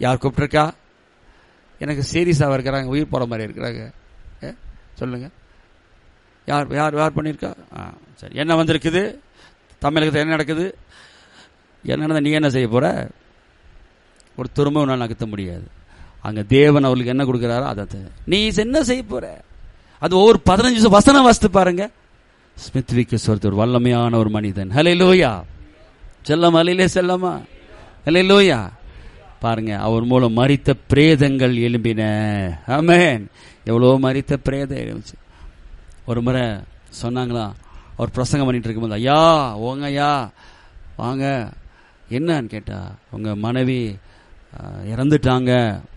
யார் கூப்பிட்டுருக்கா எனக்கு சீரியஸாக இருக்கிறாங்க உயிர் போகிற மாதிரி இருக்கிறாங்க ஏ, சொல்லுங்க யார் யார் யார் பண்ணியிருக்கா ஆ சரி என்ன வந்திருக்குது தமிழகத்தில் என்ன நடக்குது என்ன நடந்தா நீ என்ன செய்ய போற ஒரு துரும்ப உன்னால் நகர்த்த முடியாது அங்க தேவன் அவளுக்கு என்ன கொடுக்குறாரோ அதை த- நீ என்ன செய்ய போற அது ஒவ்வொரு பதினஞ்சு நிமிஷம் வசனம் வாசித்து பாருங்க ஸ்மித் விக்கஸ்வரத்து ஒரு வல்லமையான ஒரு மனிதன் ஹலே லோயா செல்லம் அலையிலே செல்லமா ஹலே லோயா பாருங்க அவர் மூலம் மரித்த பிரேதங்கள் எழும்பின ஆமென் எவ்வளோ மரித்த பிரேதம் எழுந்துச்சு ஒரு முறை சொன்னாங்களா அவர் பிரசங்கம் பண்ணிட்டு இருக்கும்போது ஐயா ஓங்க ஐயா வாங்க என்னன்னு கேட்டா உங்க மனைவி அஹ், இறந்துட்டாங்க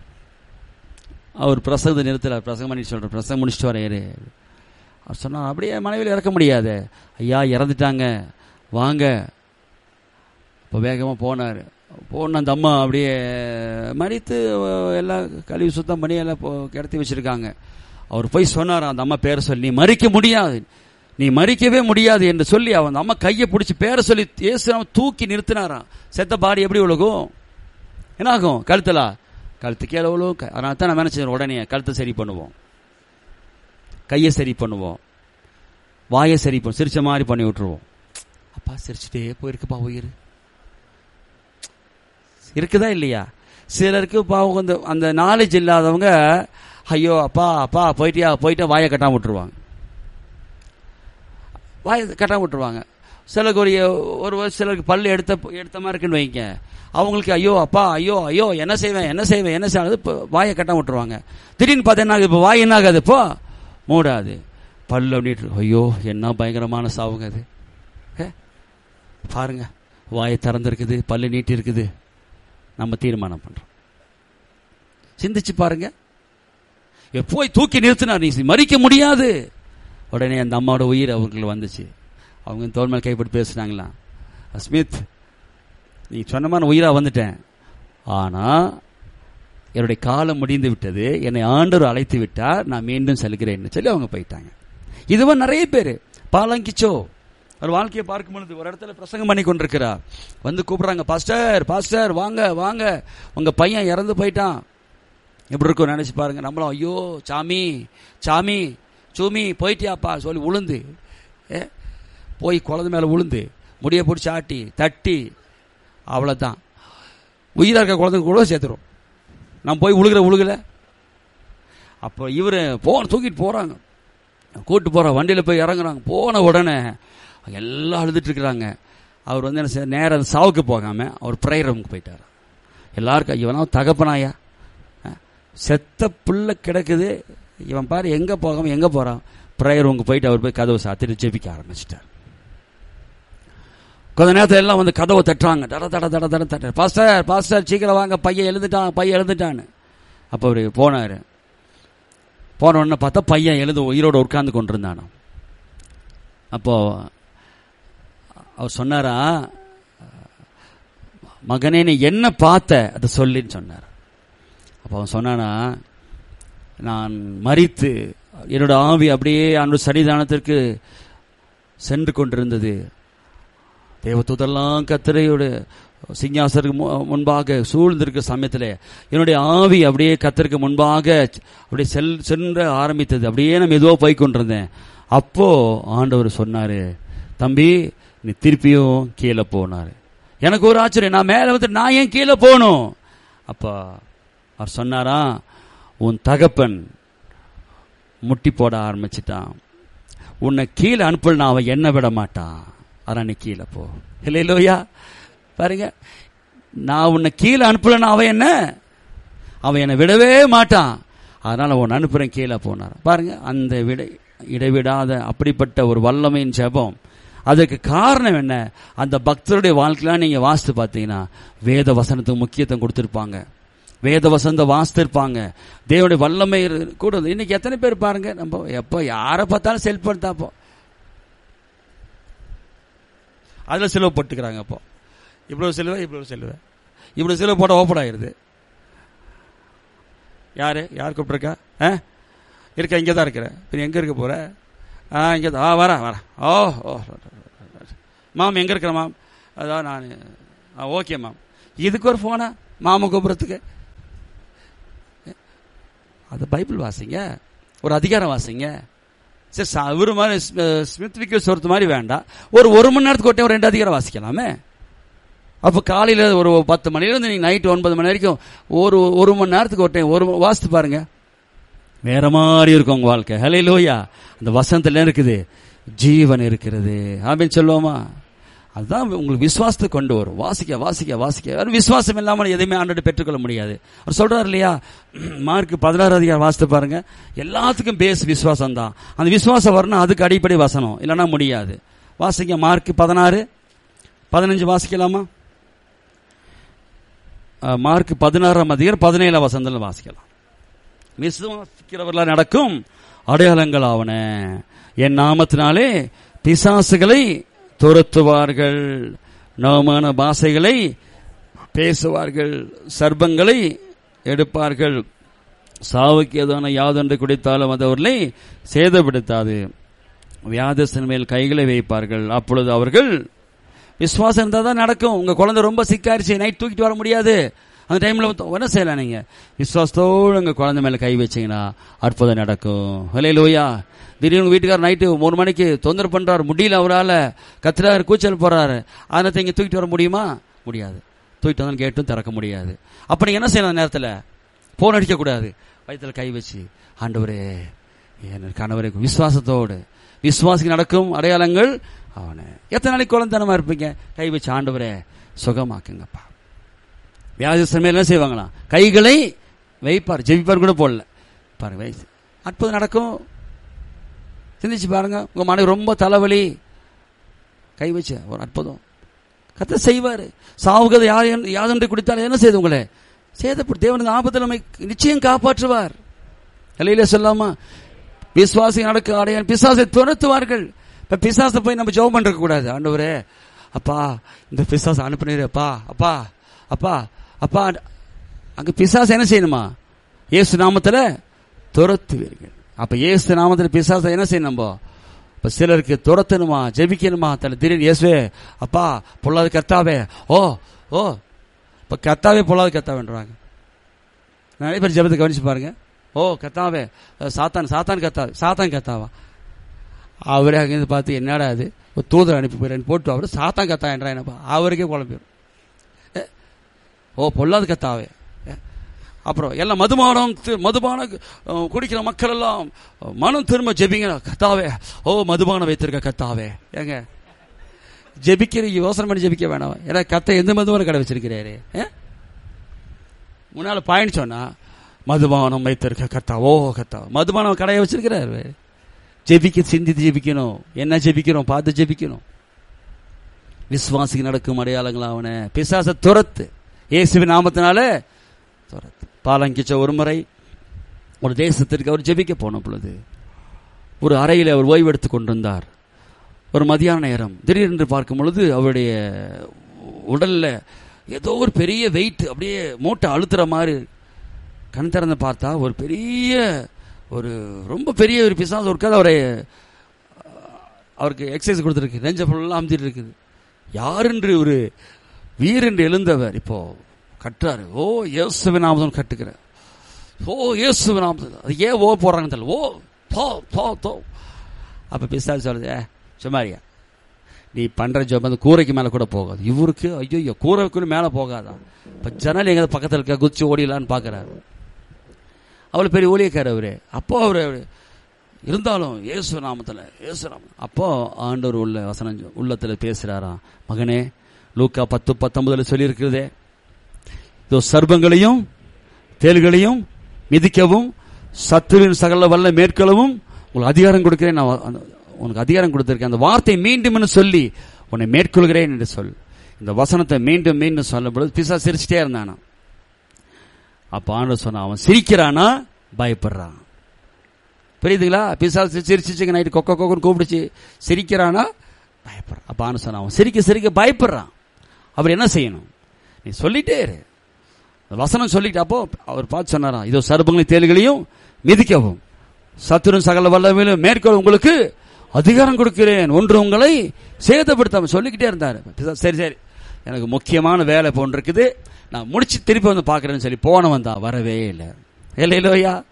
அவர் பிரசங்கத்தை நிறுத்தல பிரசங்கம் பண்ணிட்டு சொல்ற பிரசங்கம் முடிச்சுட்டு வரையாரு அவர் சொன்னார் அப்படியே மனைவியில் இறக்க முடியாது ஐயா இறந்துட்டாங்க வாங்க இப்போ வேகமாக போனார் போன அந்த அம்மா அப்படியே மறித்து அஹ், எல்லாம் கழுவி சுத்தம் பண்ணி எல்லாம் இப்போ கிடத்தி வச்சிருக்காங்க அவர் போய் சொன்னார் அந்த அம்மா பேரை சொல்லி நீ மறிக்க முடியாது நீ மறிக்கவே முடியாது என்று சொல்லி அவன் அந்த அம்மா கையை பிடிச்சி பேரை சொல்லி இயேசு அவன் தூக்கி நிறுத்தினாராம் செத்த பாடி எப்படி விழுகும் என்ன ஆகும் கழுத்தலா கழுத்து கீழே விழுவும் க- அதனால தான் நான் நினைச்சேன் உடனே கழுத்தை சரி பண்ணுவோம் கையை சரி பண்ணுவோம் வாயை சரி பண்ணுவோம் சிரிச்ச மாதிரி பண்ணி விட்டுருவோம் அப்பா சிரிச்சுட்டே போயிருக்குப்பா உயிர் இருக்குதா இல்லையா சிலருக்கு பாவம் அந்த அந்த நாலேஜ் இல்லாதவங்க ஐயோ அப்பா அப்பா போயிட்டியா போயிட்டா வாயை கட்டாம விட்டுருவாங்க வாயை கட்டாம விட்டுருவாங்க சிலருக்கு ஒரு ஒரு ஒரு சிலருக்கு பல்லு எடுத்த எடுத்த மாதிரி இருக்குன்னு வைங்க அவங்களுக்கு ஐயோ அப்பா ஐயோ ஐயோ என்ன செய்வேன் என்ன செய்வேன் என்ன செய்வது இப்போ வாயை கட்டாம விட்டுருவாங்க திடீர்னு பார்த்தா என்ன ஆகுது இப்போ வாய் என்ன ஆகாது இப்போ மூடாது பல்லு அப்படின்ட்டு ஐயோ என்ன பயங்கரமான சாவுங்க அது ஏ, பாருங்க வாயை திறந்திருக்குது பல்லு நீட்டி இருக்குது நம்ம தீர்மானம் பண்றோம் சிந்திச்சு பாருங்க இவர் போய் தூக்கி நிறுத்தினார் நீ மறிக்க முடியாது உடனே அந்த அம்மாவோட உயிர் அவங்களுக்கு வந்துச்சு அவங்க தோல் மேல் கைப்பட்டு பேசுனாங்களாம் ஸ்மித் நீ சொன்ன மாதிரி உயிரா வந்துட்டேன் ஆனா என்னுடைய காலம் முடிந்து விட்டது என்னை ஆண்டவர் அழைத்து விட்டார் நான் மீண்டும் செல்கிறேன்னு சொல்லி அவங்க போயிட்டாங்க இதுவா நிறைய பேர் பாலங்கிச்சோ ஒரு வாழ்க்கையை பார்க்கும் பொழுது ஒரு இடத்துல பிரசங்கம் பண்ணி கொண்டிருக்கிறார் வந்து கூப்பிடுறாங்க பாஸ்டர் பாஸ்டர் வாங்க வாங்க உங்க பையன் இறந்து போயிட்டான் எப்படி இருக்கும் நினைச்சு பாருங்க நம்மளும் ஐயோ சாமி சாமி சூமி போயிட்டியாப்பா சொல்லி உளுந்து ஏ போய் குழந்தை மேல உளுந்து முடிய பிடிச்சி ஆட்டி தட்டி அவ்வளவுதான் உயிரா இருக்க குழந்தைங்க கூட சேர்த்துரும் நான் போய் உழுகிற உழுகல அப்போ இவர் போன தூக்கிட்டு போறாங்க கூட்டு போற வண்டியில போய் இறங்குறாங்க போன உடனே எல்லாம் அழுதுட்டு இருக்கிறாங்க அவர் வந்து என்ன செய்ய நேரம் சாவுக்கு போகாம அவர் ப்ரேயர் ரூமுக்கு போயிட்டார் எல்லாருக்கும் இவனா தகப்பனாயா அஹ், செத்த புள்ள கிடக்குது இவன் பாரு எங்க போகாம எங்க போறான் ப்ரேயர் ரூமுக்கு போயிட்டு அவர் போய் கதவை சாத்திட்டு ஜெபிக்க ஆரம்பிச்சிட்டார் கொஞ்ச நேரத்துல எல்லாம் வந்து கதவை தட்டுறாங்க தட தட தட தட தட்ட பாஸ்டர் பாஸ்டர் சீக்கிரம் வாங்க பையன் எழுந்துட்டான் பையன் எழுந்துட்டான்னு அப்போ அவரு போனாரு போன உடனே பார்த்தா பையன் எழுந்து உயிரோட உட்கார்ந்து கொண்டிருந்தானாம் அப்போ அவர் சொன்னாரா மகனே நீ என்ன பார்த்த அதை சொல்லின்னு சொன்னார் அப்போ அவன் சொன்னானா நான் மறித்து என்னோட ஆவி அப்படியே அன்று சன்னிதானத்திற்கு சென்று கொண்டிருந்தது தேவதூதெல்லாம் கத்திரையோட சிங்காசருக்கு மு- முன்பாக சூழ்ந்திருக்க சமயத்தில் என்னுடைய ஆவி அப்படியே கத்தருக்கு முன்பாக அப்படியே செல் சென்ற ஆரம்பித்தது அப்படியே நான் மெதுவாக போய் கொண்டிருந்தேன் அப்போ ஆண்டவர் சொன்னாரு தம்பி நீ திருப்பியும் கீழே போனாரு எனக்கு ஒரு ஆச்சரியம் நான் மேலே வந்து நான் ஏன் கீழே போகணும் அப்போ அவர் சொன்னாரா உன் தகப்பன் முட்டி போட ஆரம்பிச்சிட்டான் உன்னை கீழே அனுப்பலனா அவன் என்ன விட மாட்டான் அதான் நீ கீழே போ இல்லையிலோயா பாருங்க நான் உன்னை கீழே அனுப்பலனா அவன் என்ன அவன் என்னை விடவே மாட்டான் அதனால உன்னை அனுப்புறேன் கீழே போனார் பாருங்க அந்த விட இடைவிடாத அப்படிப்பட்ட ஒரு வல்லமையின் ஜெபம் அதுக்கு காரணம் என்ன அந்த பக்தருடைய வாழ்க்கையெல்லாம் நீங்க வாசித்து பார்த்தீங்கன்னா வேத வசனத்துக்கு முக்கியத்துவம் கொடுத்திருப்பாங்க வேத வசந்த வாசித்திருப்பாங்க தேவனுடைய வல்லமை இரு- கூட இருந்து- இன்னைக்கு எத்தனை பேர் பாருங்க நம்ம எப்போ யாரை பார்த்தாலும் செல்போன் தான் இப்போ அதில் செலவு போட்டுக்கிறாங்க அப்போ இவ்வளோ செலவு இவ்வளோ செலவு இவ்வளோ செலவு போட ஓப்பன் ஆயிருது யாரு யார் கூப்பிட்டுருக்கா ஆ இருக்க இங்கே தான் இருக்கிற பின் எங்கே இருக்க போற ஆ இங்கே தான் ஆ வரேன் வரேன் ஓ ஓ மாம் எங்கே இருக்கிற மாம் அதான் நான் ஆ ஓகே மாம் இதுக்கு ஒரு ஃபோனா மாமா கூப்பிட்றதுக்கு அது பைபிள் வாசிங்க ஒரு அதிகாரம் வாசிங்க சரி ச- இவரு மாதிரி ஸ்மி- ஸ்மித் விக்கல் சொல்றது மாதிரி வேண்டாம் ஒரு ஒரு மணி நேரத்துக்கு ஒட்டே ஒரு ரெண்டு அதிகாரம் வாசிக்கலாமே அப்போ காலையில் ஒரு பத்து மணிலேருந்து நீங்கள் நைட்டு ஒன்பது மணி வரைக்கும் ஒரு ஒரு மணி நேரத்துக்கு ஒட்டே ஒரு ம- வாசித்து பாருங்க வேற மாதிரி இருக்கும் உங்க வாழ்க்கை ஹலே லோயா அந்த வசந்தத்துல இருக்குது ஜீவன் இருக்கிறது அப்படின்னு சொல்லுவோமா அதுதான் உங்களுக்கு விசுவாசத்தை கொண்டு வரும் வாசிக்க வாசிக்க வாசிக்க வெறும் விசுவாசம் இல்லாமல் எதையுமே ஆண்டு பெற்றுக்கொள்ள முடியாது அவர் சொல்றாரு இல்லையா மார்க் பதினாறு அதிகாரம் வாசித்து பாருங்க எல்லாத்துக்கும் பேஸ் விசுவாசம் தான் அந்த விசுவாசம் வரணும் அதுக்கு அடிப்படை வசனம் இல்லைன்னா முடியாது வாசிக்க மார்க் பதினாறு பதினஞ்சு வாசிக்கலாமா அஹ், மார்க் பதினாறாம் அதிகாரம் பதினேழாம் வசந்தத்தில் வாசிக்கலாம் விசுவாசிக்கிறவர்களா நடக்கும் அடையாளங்கள் ஆவன என் நாமத்தினாலே பிசாசுகளை துரத்துவார்கள் நவமான பாஷைகளை பேசுவார்கள் சர்ப்பங்களை எடுப்பார்கள் சாவுக்கு ஏதான யாதொன்று குடித்தாலும் அது அவர்களை சேதப்படுத்தாது வியாதசன் மேல் கைகளை வைப்பார்கள் அப்பொழுது அவர்கள் விசுவாசம் இருந்தால் தான் நடக்கும் உங்க குழந்தை ரொம்ப சிக்காயிருச்சு நைட் தூக்கிட்டு வர முடியாது அந்த டைம்ல வந்து என்ன செய்யலாம் நீங்க விசுவாசத்தோடு உங்க குழந்தை மேல கை வச்சீங்கன்னா அற்புதம் நடக்கும் ஹலே லோயா திடீர்னு உங்க வீட்டுக்காரர் நைட்டு மூணு மணிக்கு தொந்தரவு பண்றாரு முடியல அவரால கத்துறாரு கூச்சல் போறாரு அதனால இங்க தூக்கிட்டு வர முடியுமா முடியாது தூக்கிட்டு வந்தாலும் கேட்டும் திறக்க முடியாது அப்ப நீங்க என்ன செய்யணும் அந்த நேரத்துல போன் அடிக்க கூடாது வயித்துல கை வச்சு ஆண்டவரே என் கணவரை விசுவாசத்தோடு விசுவாசிக்கு நடக்கும் அடையாளங்கள் அவனு எத்தனை நாளைக்கு குழந்தனமா இருப்பீங்க கை வச்சு ஆண்டவரே சுகமாக்குங்கப்பா வியாதி சமையல் என்ன செய்வாங்களாம் கைகளை வைப்பார் ஜெபிப்பார் கூட போடல பாருங்க வை அற்புதம் நடக்கும் சிந்திச்சு பாருங்க உங்க மனைவி ரொம்ப தலைவலி கை வச்சு ஒரு அற்புதம் கத்த செய்வார் சாவுகதை யார் யாதொன்றை குடித்தால் என்ன செய்து உங்களை சேதப்பட்டு தேவனுக்கு ஆபத்தில் நம்மை நிச்சயம் காப்பாற்றுவார் இல்லையில சொல்லாமா விசுவாசி நடக்க அடையான் பிசாசை துரத்துவார்கள் இப்ப பிசாசை போய் நம்ம ஜெபம் பண்ணிருக்க கூடாது ஆண்டவரே அப்பா இந்த பிசாசை அனுப்பினீரு அப்பா அப்பா அப்பா அப்பா அங்க பிசாசு என்ன செய்யணுமா இயேசு நாமத்துல துரத்துவீர்கள் அப்ப இயேசு நாமத்துல பிசாசை என்ன செய்யணும் நம்ம இப்ப சிலருக்கு துரத்தணுமா ஜெபிக்கணுமா தலை திடீர்னு இயேசுவே அப்பா பொல்லாத கர்த்தாவே ஓ ஓ இப்ப கர்த்தாவே பொல்லாத கர்த்தாவேன்றாங்க நிறைய பேர் ஜெபத்தை கவனிச்சு பாருங்க ஓ கர்த்தாவே சாத்தான் சாத்தான் கர்த்தாவே சாத்தான் கர்த்தாவா அவரே அங்கேருந்து பார்த்து என்னடா அது ஒரு தூதர் அனுப்பி போயிரு போட்டு அவர் சாத்தான் கத்தா என்றா என்னப்பா அவருக்கே குழம்பிடும் ஏ, ஓ பொல்லாத கத்தாவே ஏ, அப்புறம் எல்லாம் மதுபானம் தி- மதுபான அஹ், குடிக்கிற மக்கள் எல்லாம் அஹ், மனம் திரும்ப ஜெபிங்க கத்தாவே ஓ மதுபானம் வைத்திருக்க கத்தாவே ஏங்க ஜெபிக்கிற யோசனை பண்ணி ஜெபிக்க வேணாம் ஏன்னா கத்த எந்த மதுபான கடை வச்சிருக்கிறாரு ஏ? முன்னால பாயின்னு சொன்னா மதுபானம் வைத்திருக்க கத்தா ஓ கத்தா மதுபானம் கடையை வச்சிருக்கிறாரு ஜெபிக்க சிந்தித்து ஜெபிக்கணும் என்ன ஜெபிக்கிறோம் பார்த்து ஜெபிக்கணும் விசுவாசிக்கு நடக்கும் அடையாளங்கள் அவன பிசாச துரத்து இயேசுவின் நாமத்தினால துரத்து பாலங்கிச்ச ஒரு முறை ஒரு தேசத்திற்கு அவர் ஜெபிக்க போன பொழுது ஒரு அறையில் அவர் ஓய்வு எடுத்துக் கொண்டிருந்தார் ஒரு மதியான நேரம் திடீரென்று பார்க்கும் பொழுது அவருடைய உடல்ல ஏதோ ஒரு பெரிய வெயிட் அப்படியே மூட்டை அழுத்துற மாதிரி கண் திறந்து பார்த்தா ஒரு பெரிய ஒரு ரொம்ப பெரிய ஒரு பிசாசு ஒரு கதை அவரை அவருக்கு எக்ஸசைஸ் கொடுத்துருக்கு நெஞ்ச ஃபுல்லாக அமுத்திட்டு இருக்குது யாரென்று ஒரு வீரென்று எழுந்தவர் இப்போ கட்டுறாரு ஓ இயேசுவின் நாமதம் கட்டுக்கிறார் ஓ இயேசுவின் நாமதம் அது ஏன் ஓ போடுறாங்கன்னு தெரியல ஓ தோ தோ தோ அப்போ பிசாசு சொல்லுது "ஏ, சும்மாரியா நீ பண்ற ஜோப் அந்த கூரைக்கு மேல கூட போகாது இவருக்கு ஐயோ கூரைக்குள்ள மேல போகாதா இப்ப ஜன்னல் எங்க பக்கத்துல இருக்க குச்சி ஓடிடலான்னு பாக்குறாரு அவ்வளவு பெரிய ஊழியக்காரர் அவரு அப்போ அவரு இருந்தாலும் இயேசு நாமத்துல இயேசு நாமம் அப்போ ஆண்டவர் உள்ள வசனம் உள்ளத்துல பேசுறாராம் மகனே லூக்கா பத்து பத்தொன்பதுல சொல்லியிருக்கிறதே இதோ சர்ப்பங்களையும் தேள்களையும் மிதிக்கவும் சத்துருவின் சகல வல்ல மேற்கொள்ளவும் உங்களுக்கு அதிகாரம் கொடுக்கிறேன் நான் அந்த- உனக்கு அதிகாரம் கொடுத்திருக்கேன் அந்த வார்த்தை மீண்டும் சொல்லி உன்னை மேற்கொள்கிறேன் என்று சொல் இந்த வசனத்தை மீண்டும் மீண்டும் சொல்லும் பொழுது பிசா சிரிச்சிட்டே இருந்தானா அப்ப ஆண்டவர் சொன்னா அவன் சிரிக்கிறானா பயப்படுறான் புரியுதுங்களா பிசாசு சிரிச்சிச்சுங்க நைட்டு கொக்க கொக்கன்னு கூப்பிடுச்சு சிரிக்கிறானா பயப்படுறான் அப்ப ஆண்டு சொன்னா அவன் சிரிக்க சிரிக்க பயப்படுறான் அவர் என்ன செய்யணும் நீ சொல்லிட்டே இரு அந்த வசனம் சொல்லிட்டு அப்போ அவர் பார்த்து சொன்னாராம் இதோ சர்பங்களையும் தேள்களையும் மிதிக்கவும் சத்துரும் சகல வல்லமையிலும் மேற்கொள் உங்களுக்கு அதிகாரம் கொடுக்கிறேன் ஒன்று உங்களை சேதப்படுத்தாம சொல்லிக்கிட்டே இருந்தாரு பிசாசு, சரி சரி எனக்கு முக்கியமான வேலை போன்று இருக்குது நான் முடிச்சு திருப்பி வந்து பார்க்கறேன்னு சொல்லி போனவன் தான் வரவே இல்லை இல்லையிலோயா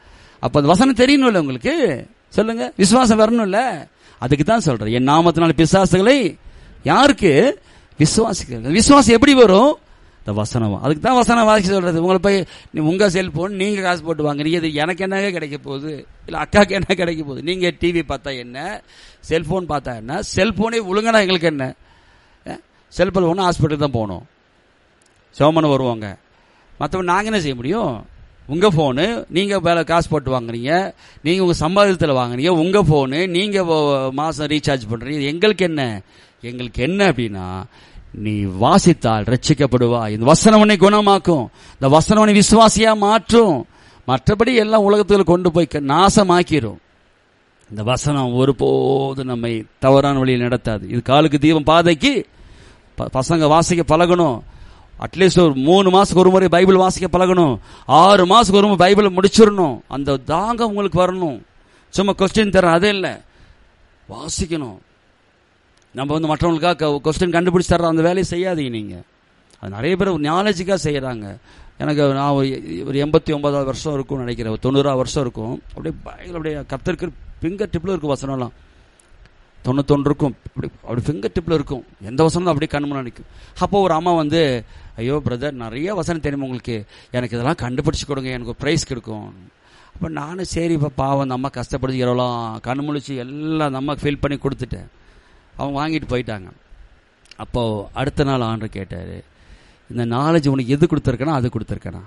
அப்ப அந்த வசனம் தெரியணும்ல உங்களுக்கு சொல்லுங்க விசுவாசம் வரணும்ல அதுக்கு தான் சொல்றேன் என் நாமத்தினால பிசாசுகளை யாருக்கு விசுவாசிக்கிறது விசுவாசம் எப்படி வரும் இந்த வசனம் அதுக்கு தான் வசனம் வாசிக்க சொல்றது உங்களை போய் நீ உங்க செல்போன் நீங்க காசு போட்டு வாங்குறீங்க இது எனக்கு என்ன கிடைக்க போகுது இல்ல அக்காக்கு என்ன கிடைக்க போகுது நீங்க டிவி பார்த்தா என்ன செல்போன் பார்த்தா என்ன செல்போனே ஒழுங்கனா எங்களுக்கு என்ன செல்போன் ஒன்று ஹாஸ்பிட்டல் தான் போகணும் சிவமனு வருவாங்க மற்றவங்க நாங்கள் என்ன செய்ய முடியும் உங்கள் ஃபோனு நீங்கள் வேலை காசு போட்டு வாங்குறீங்க நீங்கள் உங்கள் சம்பாதித்தத்தில் வாங்குறீங்க உங்கள் ஃபோனு நீங்கள் மாதம் ரீசார்ஜ் பண்ணுறீங்க இது எங்களுக்கு என்ன எங்களுக்கு என்ன அப்படின்னா நீ வாசித்தால் ரட்சிக்கப்படுவா இந்த வசனம் உன்னை குணமாக்கும் இந்த வசனம் உன்னை விசுவாசியா மாற்றும் மற்றபடி எல்லாம் உலகத்தில் கொண்டு போய் க- நாசமாக்கிரும் இந்த வசனம் ஒருபோது நம்மை தவறான வழியில் நடத்தாது இது காலுக்கு தீபம் பாதைக்கு ப- பசங்க வாசிக்க பழகணும் அட்லீஸ்ட் ஒரு மூணு மாசத்துக்கு ஒரு முறை பைபிள் வாசிக்க பழகணும் ஆறு மாசத்துக்கு ஒரு முறை பைபிளை முடிச்சிடணும் அந்த தாகம் உங்களுக்கு வரணும் சும்மா கொஸ்டின் தரேன் அதே இல்லை வாசிக்கணும் நம்ம வந்து மற்றவங்களுக்காக கொஸ்டின் கண்டுபிடிச்சு தர்ற அந்த வேலையை செய்யாதீங்க நீங்க அது நிறைய பேர் நாலேஜுக்காக செய்யறாங்க எனக்கு நான் ஒரு ஒரு எண்பத்தி ஒன்பதாவது வருஷம் இருக்கும் நினைக்கிறேன் ஒரு தொண்ணூறாவது வருஷம் இருக்கும் அப்படியே பயங்கர அப்படியே கத்திருக்கு ஃபிங்கர் டிப்பில் இருக்கும் வசனம்லாம் தொண்ணூத்தொன்று இருக்கும் அப்படி அப்படி ஃபிங்கர் டிப்பில் இருக்கும் எந்த வசனம் அப்படியே கண் முன்னாடி நிற்கும் அப்போ ஒரு அம்மா வந்து ஐயோ பிரதர் நிறைய வசனம் தெரியுமா உங்களுக்கு எனக்கு இதெல்லாம் கண்டுபிடிச்சு கொடுங்க எனக்கு ஒரு ப்ரைஸ் கிடைக்கும் அப்போ நானும் சரி இப்போ பாவம் அந்த அம்மா கஷ்டப்படுத்தி எவ்வளோலாம் கண் முழிச்சு எல்லாம் அந்த அம்மாக்கு ஃபில் பண்ணி கொடுத்துட்டேன் அவங்க வாங்கிட்டு போயிட்டாங்க அப்போ அடுத்த நாள் ஆண்டு கேட்டார் இந்த நாலேஜ் உனக்கு எது கொடுத்துருக்கனா அது கொடுத்துருக்கனா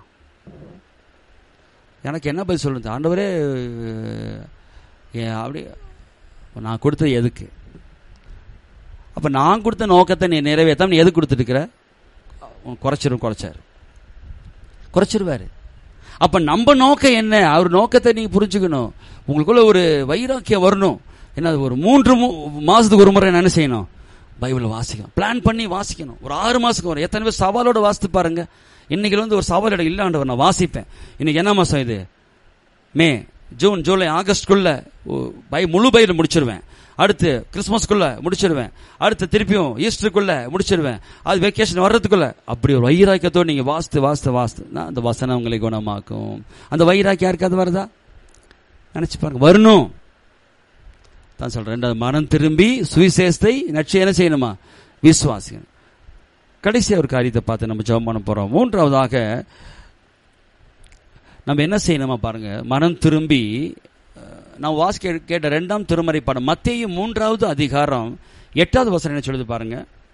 எனக்கு என்ன பதில் சொல்லுது ஆண்டவரே ஏன் அப்படி நான் கொடுத்தது எதுக்கு அப்போ நான் கொடுத்த நோக்கத்தை நீ நிறைவேற்றாம நீ எது கொடுத்துருக்கிற குறைச்சிரும் குறைச்சாரு குறைச்சிருவாரு அப்ப நம்ம நோக்கம் என்ன அவர் நோக்கத்தை நீங்க புரிஞ்சுக்கணும் உங்களுக்குள்ள ஒரு வைராக்கியம் வரணும் என்ன ஒரு மூன்று மு- மாசத்துக்கு ஒரு முறை என்ன செய்யணும் பைபிளை வாசிக்கணும் பிளான் பண்ணி வாசிக்கணும் ஒரு ஆறு மாசத்துக்கு வரும் எத்தனை பேர் சவாலோட வாசித்து பாருங்க இன்னைக்கு வந்து ஒரு சவால் இடம் இல்லாண்டவர் நான் வாசிப்பேன் இன்னைக்கு என்ன மாசம் இது மே ஜூன் ஜூலை ஆகஸ்ட்குள்ள ஒ- பை முழு பைபிள் முடிச்சிருவேன் அடுத்து கிறிஸ்மஸ்க்குள்ள முடிச்சிருவேன் அடுத்து திருப்பியும் ஈஸ்டருக்குள்ள முடிச்சிருவேன் அது வெக்கேஷன் வர்றதுக்குள்ள அப்படி ஒரு வைராக்கியத்தோடு நீங்க வாசித்து வாசித்து வாசித்து நான் அந்த வசனம் உங்களை குணமாக்கும் அந்த வைராக்கியம் யாருக்காவது வருதா நினைச்சு பாருங்க வரணும் தான் சொல்றேன் ரெண்டாவது மனம் திரும்பி சுவிசேஷத்தை நட்சு என்ன செய்யணுமா விசுவாசிக்கணும் கடைசியா ஒரு காரியத்தை பார்த்து நம்ம ஜெபம் பண்ண போறோம் மூன்றாவதாக நம்ம என்ன செய்யணுமா பாருங்க மனம் திரும்பி அஹ், நான் வாசிக்க கேட்ட ரெண்டாம் திருமறை பாடம் மத்தேயு மூன்றாவது அதிகாரம் எட்டாவது வசனம் என்ன சொல்லுது பாருங்க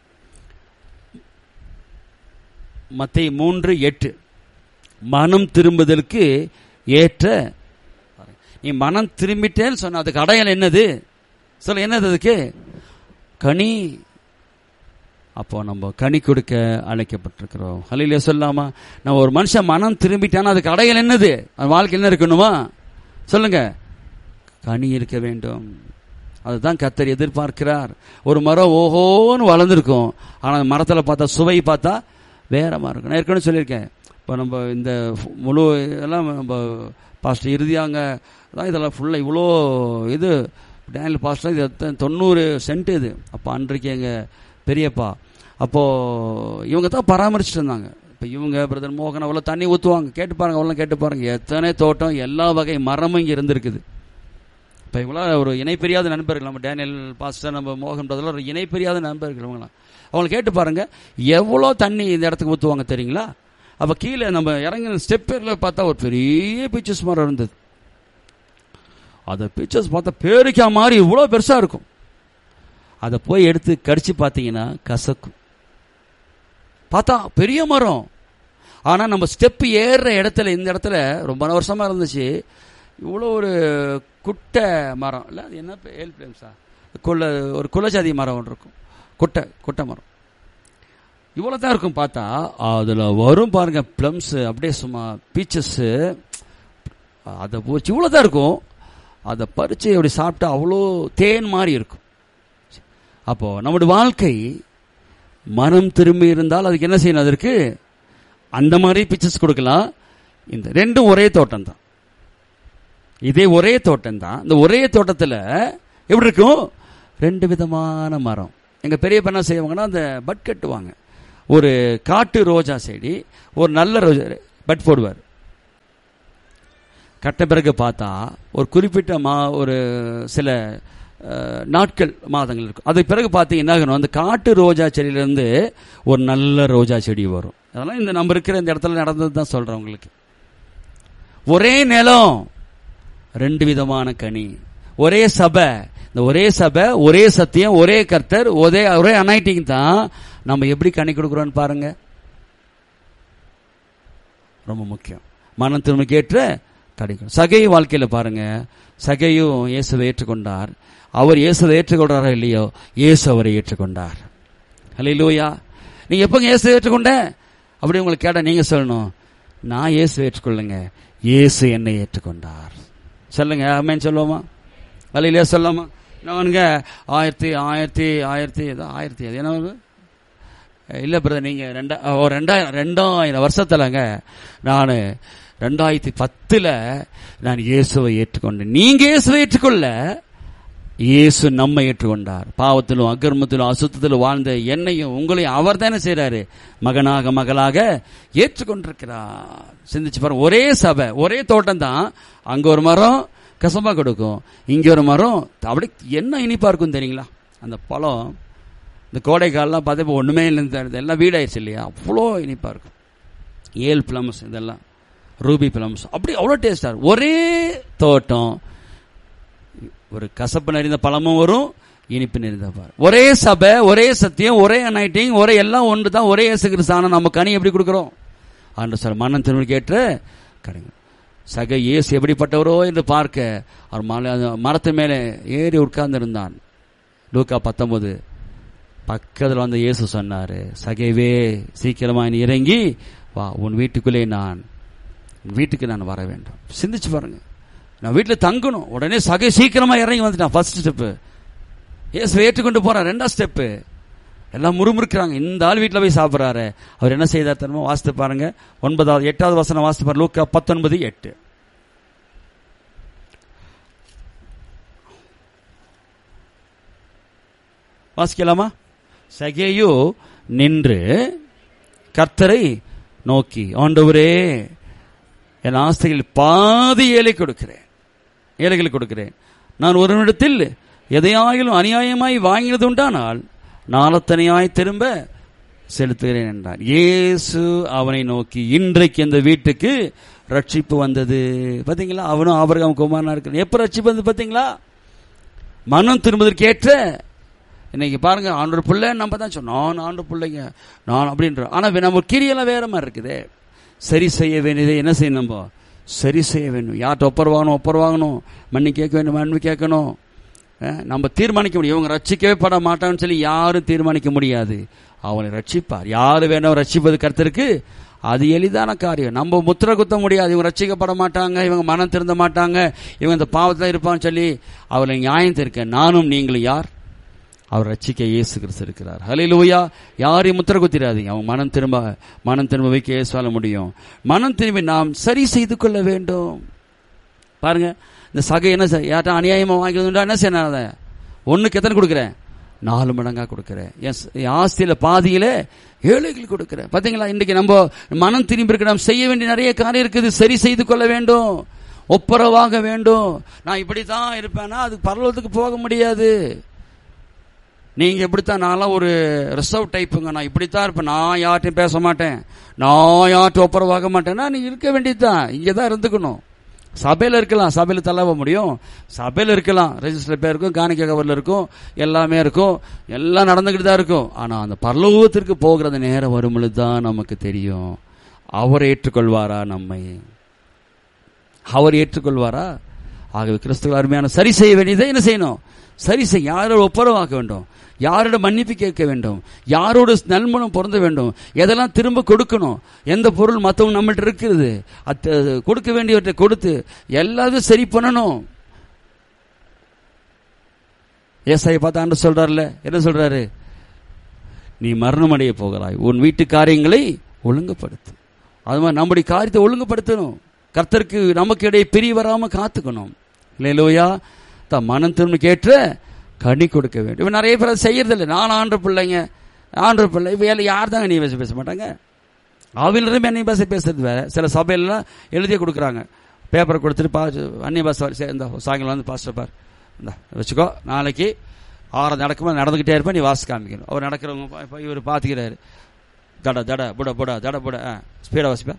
மத்தேயு மூன்று எட்டு மனம் திரும்புதலுக்கு ஏற்ற நீ மனம் திரும்பிட்டேன்னு சொன்ன அதுக்கு அடையாளம் என்னது சொல்ல என்னது அதுக்கு கனி அப்போ நம்ம கனி கொடுக்க அழைக்கப்பட்டிருக்கிறோம் ஹலையில சொல்லாமா நம்ம ஒரு மனுஷன் மனம் திரும்பிட்டானா அதுக்கு அடையாளம் என்னது அவன் வாழ்க்கை என்ன இருக்கணுமா சொல்லுங்க கனி இருக்க வேண்டும் அதுதான் கத்தர் எதிர்பார்க்கிறார் ஒரு மரம் ஓஹோன்னு வளர்ந்துருக்கும் ஆனால் அந்த மரத்தில் பார்த்தா சுவை பார்த்தா வேற மாதிரி இருக்கும் நான் ஏற்கனவே சொல்லியிருக்கேன் இப்போ நம்ம இந்த முழு இதெல்லாம் நம்ம பாஸ்டர் இறுதியாங்க அதான் இதெல்லாம் ஃபுல்லாக இவ்வளோ இது டேனியல் பாஸ்டர் இது எத்தனை- தொண்ணூறு சென்ட் இது அப்போ அன்றைக்கு எங்கள் பெரியப்பா அப்போது இவங்க தான் பராமரிச்சுட்டு இருந்தாங்க இப்போ இவங்க பிரதர் மோகன் அவ்வளோ தண்ணி ஊற்றுவாங்க கேட்டு பாருங்க அவ்வளோ கேட்டு பாருங்க எத்தனை தோட்டம் எல்லா வகை மரமும் இங்கே இருந்திருக்குது இப்போ இவங்களாம் ஒரு இணைப்பிரியாத நண்பர்கள் நம்ம டேனியல் பாஸ்டர் நம்ம மோகன் பிரதர் ஒரு இணைப்பிரியாத நண்பர்கள் இவங்களாம் அவங்களை கேட்டு பாருங்க எவ்வளோ தண்ணி இந்த இடத்துக்கு ஊற்றுவாங்க தெரியுங்களா அப்போ கீழே நம்ம இறங்கின ஸ்டெப்பரில் பார்த்தா ஒரு பெரிய பீச்சஸ் மரம் இருந்தது அதை பீச்சஸ் பார்த்தா பேரிக்கா மாதிரி இவ்வளோ பெருசாக இருக்கும் அதை போய் எடுத்து கடிச்சு பார்த்தீங்கன்னா கசக்கும் பார்த்தா பெரிய மரம் ஆனால் நம்ம ஸ்டெப் ஏறுற இடத்துல இந்த இடத்துல ரொம்ப வருஷமாக இருந்துச்சு இவ்வளோ ஒரு குட்டை மரம் இல்லை அது என்ன ஏல் பிளேம்ஸா குள்ள ஒரு குலஜாதி மரம் ஒன்று இருக்கும் குட்டை குட்டை மரம் இவ்வளோ தான் இருக்கும் பார்த்தா அதில் வரும் பாருங்க ப்ளம்ஸு அப்படியே சும்மா பீச்சஸ்ஸு அதை போச்சு இவ்வளோ தான் இருக்கும் அதை பறித்து அப்படி சாப்பிட்டா அவ்வளோ தேன் மாதிரி இருக்கும் அப்போ நம்முடைய வாழ்க்கை மனம் திரும்பி இருந்தால் அதுக்கு என்ன செய்யணும் அதற்கு அந்த மாதிரி பிக்சர்ஸ் கொடுக்கலாம் இந்த ரெண்டும் ஒரே தோட்டம் தான் இதே ஒரே தோட்டம் தான் இந்த ஒரே தோட்டத்தில் எப்படி இருக்கும் ரெண்டு விதமான மரம் எங்க பெரியப்பா என்ன செய்வாங்கன்னா அந்த பட் கட்டுவாங்க ஒரு காட்டு ரோஜா செடி ஒரு நல்ல ரோஜா பட் போடுவார் கட்ட பிறகு பார்த்தா ஒரு குறிப்பிட்ட மா ஒரு சில அஹ், நாட்கள் மாதங்கள் இருக்கும் அதுக்கு பிறகு பார்த்தீங்கன்னா என்ன ஆகணும் அந்த காட்டு ரோஜா செடியிலேருந்து ஒரு நல்ல ரோஜா செடி வரும் அதெல்லாம் இந்த நம்ம இருக்கிற இந்த இடத்துல நடந்தது தான் சொல்கிறேன் உங்களுக்கு ஒரே நிலம் ரெண்டு விதமான கனி ஒரே சபை இந்த ஒரே சபை ஒரே சத்தியம் ஒரே கர்த்தர் ஒரே ஒரே அனைட்டிங் தான் நம்ம எப்படி கனி கொடுக்குறோம்னு பாருங்க ரொம்ப முக்கியம் மனம் திரும்ப கேட்ட கிடைக்கும் சகை வாழ்க்கையில பாருங்க சகையும் இயேசுவை ஏற்றுக்கொண்டார் அவர் இயேசுவை ஏற்றுக்கொண்டாரோ இல்லையோ இயேசு அவரை ஏற்றுக்கொண்டார் ஹalleluya நீங்க எப்பங்க இயேசு ஏற்றுக்கொண்ட அப்படி உங்களுக்கு கேட்டா நீங்க சொல்லணும் நான் இயேசு ஏற்றுக்கொள்ளுங்க இயேசு என்னை ஏற்றுக்கொண்டார் சொல்லுங்க ஆமென் சொல்லுவோமா வலையிலே சொல்லாமா என்னவனுங்க ஆயிரத்தி ஆயிரத்தி ஆயிரத்தி ஏதோ ஆயிரத்தி அது என்ன வருது? இல்லை பிரதர் நீங்கள் ரெண்டா ஓ ரெண்டாயிரம் ரெண்டாயிரம் வருஷத்துலங்க நான் ரெண்டாயிரத்தி பத்தில் நான் இயேசுவை ஏற்றுக்கொண்டேன் நீங்கள் இயேசுவை ஏற்றுக்கொள்ள இயேசு நம்மை ஏற்றுக்கொண்டார் பாவத்திலும் அகர்மத்திலும் அசுத்தத்திலும் வாழ்ந்த என்னையும் உங்களையும் அவர் தானே செய்றாரு மகனாக மகளாக ஏற்றுக்கொண்டிருக்கிறார் சிந்திச்சு பாருங்க ஒரே சபை ஒரே தோட்டம் தான் அங்க ஒரு மரம் கசமா கொடுக்கும் இங்க ஒரு மரம் அப்படி என்ன இனிப்பா இருக்கும் தெரியுங்களா அந்த பழம் இந்த கோடை காலம்லாம் பார்த்தா இப்போ ஒன்றுமே இல்லை இந்த எல்லாம் வீடாயிருச்சு இல்லையா அவ்வளோ இனிப்பாக இருக்கும் ஏல் பிளம்ஸ் இதெல்லாம் ரூபி பிளம்ஸ் அப்படி அவ்வளோ டேஸ்டாக இருக்கும் ஒரே தோட்டம் ஒரு கசப்பு நிறைந்த பழமும் வரும் இனிப்பு நிறைந்த பாரு ஒரே சபை ஒரே சத்தியம் ஒரே அனைட்டிங் ஒரே எல்லாம் ஒன்று தான் ஒரே இயேசு கிறிஸ்து ஆனால் நம்ம கனி எப்படி கொடுக்குறோம் ஆண்டு சார் மன்னன் திருமணி கேட்டு கிடைக்கும் சக இயேசு எப்படிப்பட்டவரோ என்று பார்க்க அவர் மலை அந்த மரத்து மேலே ஏறி உட்கார்ந்திருந்தான் லூக்கா பத்தொன்பது பக்கத்தில் வந்த இயேசு சொன்னாரு சகைவே சீக்கிரமா நீ இறங்கி வா உன் வீட்டுக்குள்ளே நான் உன் வீட்டுக்கு நான் வர வேண்டும் சிந்திச்சு பாருங்க நான் வீட்டில் தங்கணும் உடனே சகை சீக்கிரமா இறங்கி வந்துட்டான் ஃபர்ஸ்ட் ஸ்டெப்பு இயேசு ஏற்றுக்கொண்டு போறான் ரெண்டாம் ஸ்டெப்பு எல்லாம் முறுமுறுக்கிறாங்க இந்த ஆள் வீட்டில் போய் சாப்பிட்றாரு அவர் என்ன செய்தார் தெரியுமா வாசித்து பாருங்க ஒன்பதாவது எட்டாவது வசனம் வாசித்து பாருங்க லூக்கா பத்தொன்பது எட்டு வாசிக்கலாமா சகேயு நின்று கர்த்தரை நோக்கி ஆண்டவரே என் ஆஸ்திகள் பாதி ஏழை கொடுக்கிறேன் ஏழைகளுக்கு கொடுக்கிறேன் நான் ஒருவனிடத்தில் எதையாயிலும் அநியாயமாய் வாங்கினது உண்டானால் நாளத்தனையாய் திரும்ப செலுத்துகிறேன் என்றார் இயேசு அவனை நோக்கி இன்றைக்கு இந்த வீட்டுக்கு ரட்சிப்பு வந்தது பாத்தீங்களா அவனும் ஆபரகம் குமாரனா இருக்கிறான் எப்ப ரட்சிப்பு வந்து பாத்தீங்களா மனம் திரும்புவதற்கேற்ற இன்னைக்கு பாருங்க ஆண்டோர் பிள்ளை நம்ம தான் சொன்னோம் நான் ஆண்டு பிள்ளைங்க நான் அப்படின்ற ஆனா நம்ம கிரியெல்லாம் வேற மாதிரி இருக்குது சரி செய்ய வேண்டியதை என்ன செய்யணும் நம்ம சரி செய்ய வேண்டும் யார்கிட்ட ஒப்பர் வாங்கணும் ஒப்பர் வாங்கணும் மண்ணி கேட்க வேண்டும் மண்ணு கேட்கணும் அஹ், நம்ம தீர்மானிக்க முடியும் இவங்க ரட்சிக்கவே பட மாட்டான்னு சொல்லி யாரும் தீர்மானிக்க முடியாது அவனை ரட்சிப்பார் யாரு வேணும் ரட்சிப்பது கருத்திருக்கு அது எளிதான காரியம் நம்ம முத்திர குத்த முடியாது இவங்க ரட்சிக்கப்பட மாட்டாங்க இவங்க மனம் திருந்த மாட்டாங்க இவங்க இந்த பாவத்தில் இருப்பான்னு சொல்லி அவளை நியாயம் தீர்க்க நானும் நீங்களும் யார் அவர் ரட்சிக்க இயேசு கிறிஸ்து இருக்கிறார் ஹalleluya யாரையும் முத்திர குத்திராதீங்க அவங்க மனம் திரும்ப மனம் திரும்ப வைக்க இயேசுவால முடியும் மனம் திரும்பி நாம் சரி செய்து கொள்ள வேண்டும் பாருங்க இந்த சகை என்ன செய்- யார்ட்ட அநியாயமா வாங்கிடுதுண்டா என்ன செய்யணும் அதை ஒண்ணுக்கு எத்தனை கொடுக்குறேன் நாலு மடங்கா கொடுக்குறேன் என் ஸ்- என் ஆஸ்தியில பாதியில ஏழைகள் கொடுக்குறேன் பாத்தீங்களா இன்னைக்கு நம்ம மனம் திரும்பி இருக்க நாம் செய்ய வேண்டிய நிறைய காரியம் இருக்குது சரி செய்து கொள்ள வேண்டும் ஒப்புரவாக வேண்டும் நான் இப்படித்தான் இருப்பேன்னா அது பரலோகத்துக்கு போக முடியாது நீங்க எப்படித்தான் நான்லாம் ஒரு ரிசர்வ் டைப்புங்க நான் இப்படித்தான் இருப்பேன் நான் யார்ட்டையும் பேச மாட்டேன் நான் யார்ட்டும் ஒப்புரவாக மாட்டேன்னா நீ இருக்க வேண்டியதுதான் இங்கே தான் இருந்துக்கணும் சபையில் இருக்கலாம் சபையில் தள்ளவ முடியும் சபையில் இருக்கலாம் ரெஜிஸ்டர் பேர் இருக்கும் காணிக்க கவரில் இருக்கும் எல்லாமே இருக்கும் எல்லாம் நடந்துக்கிட்டு தான் இருக்கும் ஆனால் அந்த பரலோகத்திற்கு போகிற அந்த நேரம் வரும் பொழுது தான் நமக்கு தெரியும் அவர் ஏற்றுக்கொள்வாரா நம்மை அவர் ஏற்றுக்கொள்வாரா ஆகவே கிறிஸ்துவ அருமையான சரி செய்ய வேண்டியதை என்ன செய்யணும் சரி செய்ய யாரோட ஒப்புரவாக்க வேண்டும் யாரோட மன்னிப்பு கேட்க வேண்டும் யாரோட நல்மணம் பொருந்த வேண்டும் எதெல்லாம் திரும்ப கொடுக்கணும் எந்த பொருள் மற்றவங்க நம்மள்ட்ட இருக்கிறது அது கொடுக்க வேண்டியவற்றை கொடுத்து எல்லாத்தையும் சரி பண்ணணும் ஏசாயை பார்த்து ஆண்டு சொல்றாருல என்ன சொல்றாரு நீ மரணம் அடைய போகிறாய் உன் வீட்டு காரியங்களை ஒழுங்குபடுத்து அது மாதிரி நம்முடைய காரியத்தை ஒழுங்குபடுத்தணும் கர்த்தருக்கு நமக்கு இடையே பிரி வராம காத்துக்கணும் இல்லையிலோயா தான் மனம் திரும்ப கேட்ட கனி கொடுக்க வேண்டும் இவன் நிறைய பேர் அதை செய்யறதில்லை நான் ஆண்டு பிள்ளைங்க ஆண்டு பிள்ளை வேலை யார் தாங்க நீ பேச பேச மாட்டாங்க ஆவிலிருந்து என்னை பேச பேசுறது வேற சில சபையிலலாம் எழுதியே கொடுக்குறாங்க பேப்பரை கொடுத்துட்டு பா அந்நிய பாஸ் இந்த சாயங்காலம் வந்து பாஸ்டர் பார் இந்த வச்சுக்கோ நாளைக்கு ஆறு நடக்கும்போது நடந்துக்கிட்டே இருப்பேன் நீ வாசி காமிக்கணும் அவர் நடக்கிறவங்க இப்போ இவர் பார்த்துக்கிறாரு தட தட புட புட தட புட ஆ ஸ்பீடாக வாசிப்பா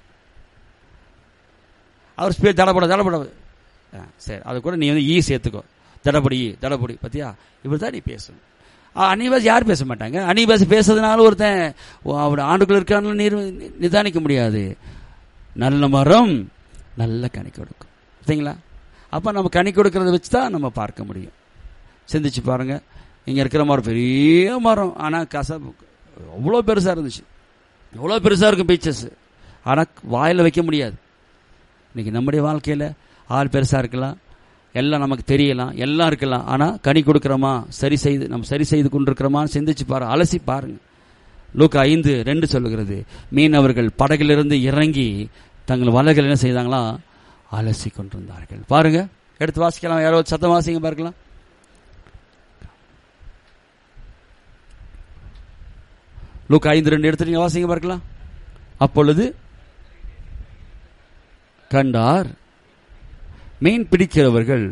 அவர் ஸ்பீட் தடபட தடபட ஆ சரி அது கூட நீ வந்து ஈ சேர்த்துக்கோ தடபடி ஈ தடபடி பத்தியா இப்படி தான் நீ பேசணும் அனிவாசி யாரும் பேச மாட்டாங்க அனிவாசி பேசுறதுனால ஒருத்தன் அவட ஆண்டுக்குள்ள இருக்கான்னு நீர் நிதானிக்க முடியாது நல்ல மரம் நல்ல கனி கொடுக்கும் சரிங்களா அப்போ நம்ம கனி கொடுக்கறத வச்சு தான் நம்ம பார்க்க முடியும் சிந்திச்சு பாருங்க இங்கே இருக்கிற மரம் பெரிய மரம் ஆனால் கசப்பு அவ்வளோ பெருசாக இருந்துச்சு எவ்வளோ பெருசாக இருக்கும் பீச்சஸ் ஆனால் வாயில் வைக்க முடியாது இன்னைக்கு நம்முடைய வாழ்க்கையில் ஆள் பெருசாக இருக்கலாம் எல்லாம் நமக்கு தெரியலாம் எல்லாம் இருக்கலாம் ஆனால் கனி கொடுக்குறோமா சரி செய்து நம்ம சரி செய்து கொண்டிருக்கிறோமா சிந்திச்சு பாரு அலசி பாருங்க லூக்கா ஐந்து ரெண்டு சொல்லுகிறது மீனவர்கள் படகிலிருந்து இறங்கி தங்கள் வலைகள் என்ன செய்தாங்களா அலசி கொண்டிருந்தார்கள் பாருங்க எடுத்து வாசிக்கலாம் யாரோ சத்தம் வாசிங்க பார்க்கலாம் லூக்கா ஐந்து ரெண்டு எடுத்துட்டீங்க வாசிங்க பார்க்கலாம் அப்பொழுது கண்டார் மீன் பிடிக்கிறவர்கள்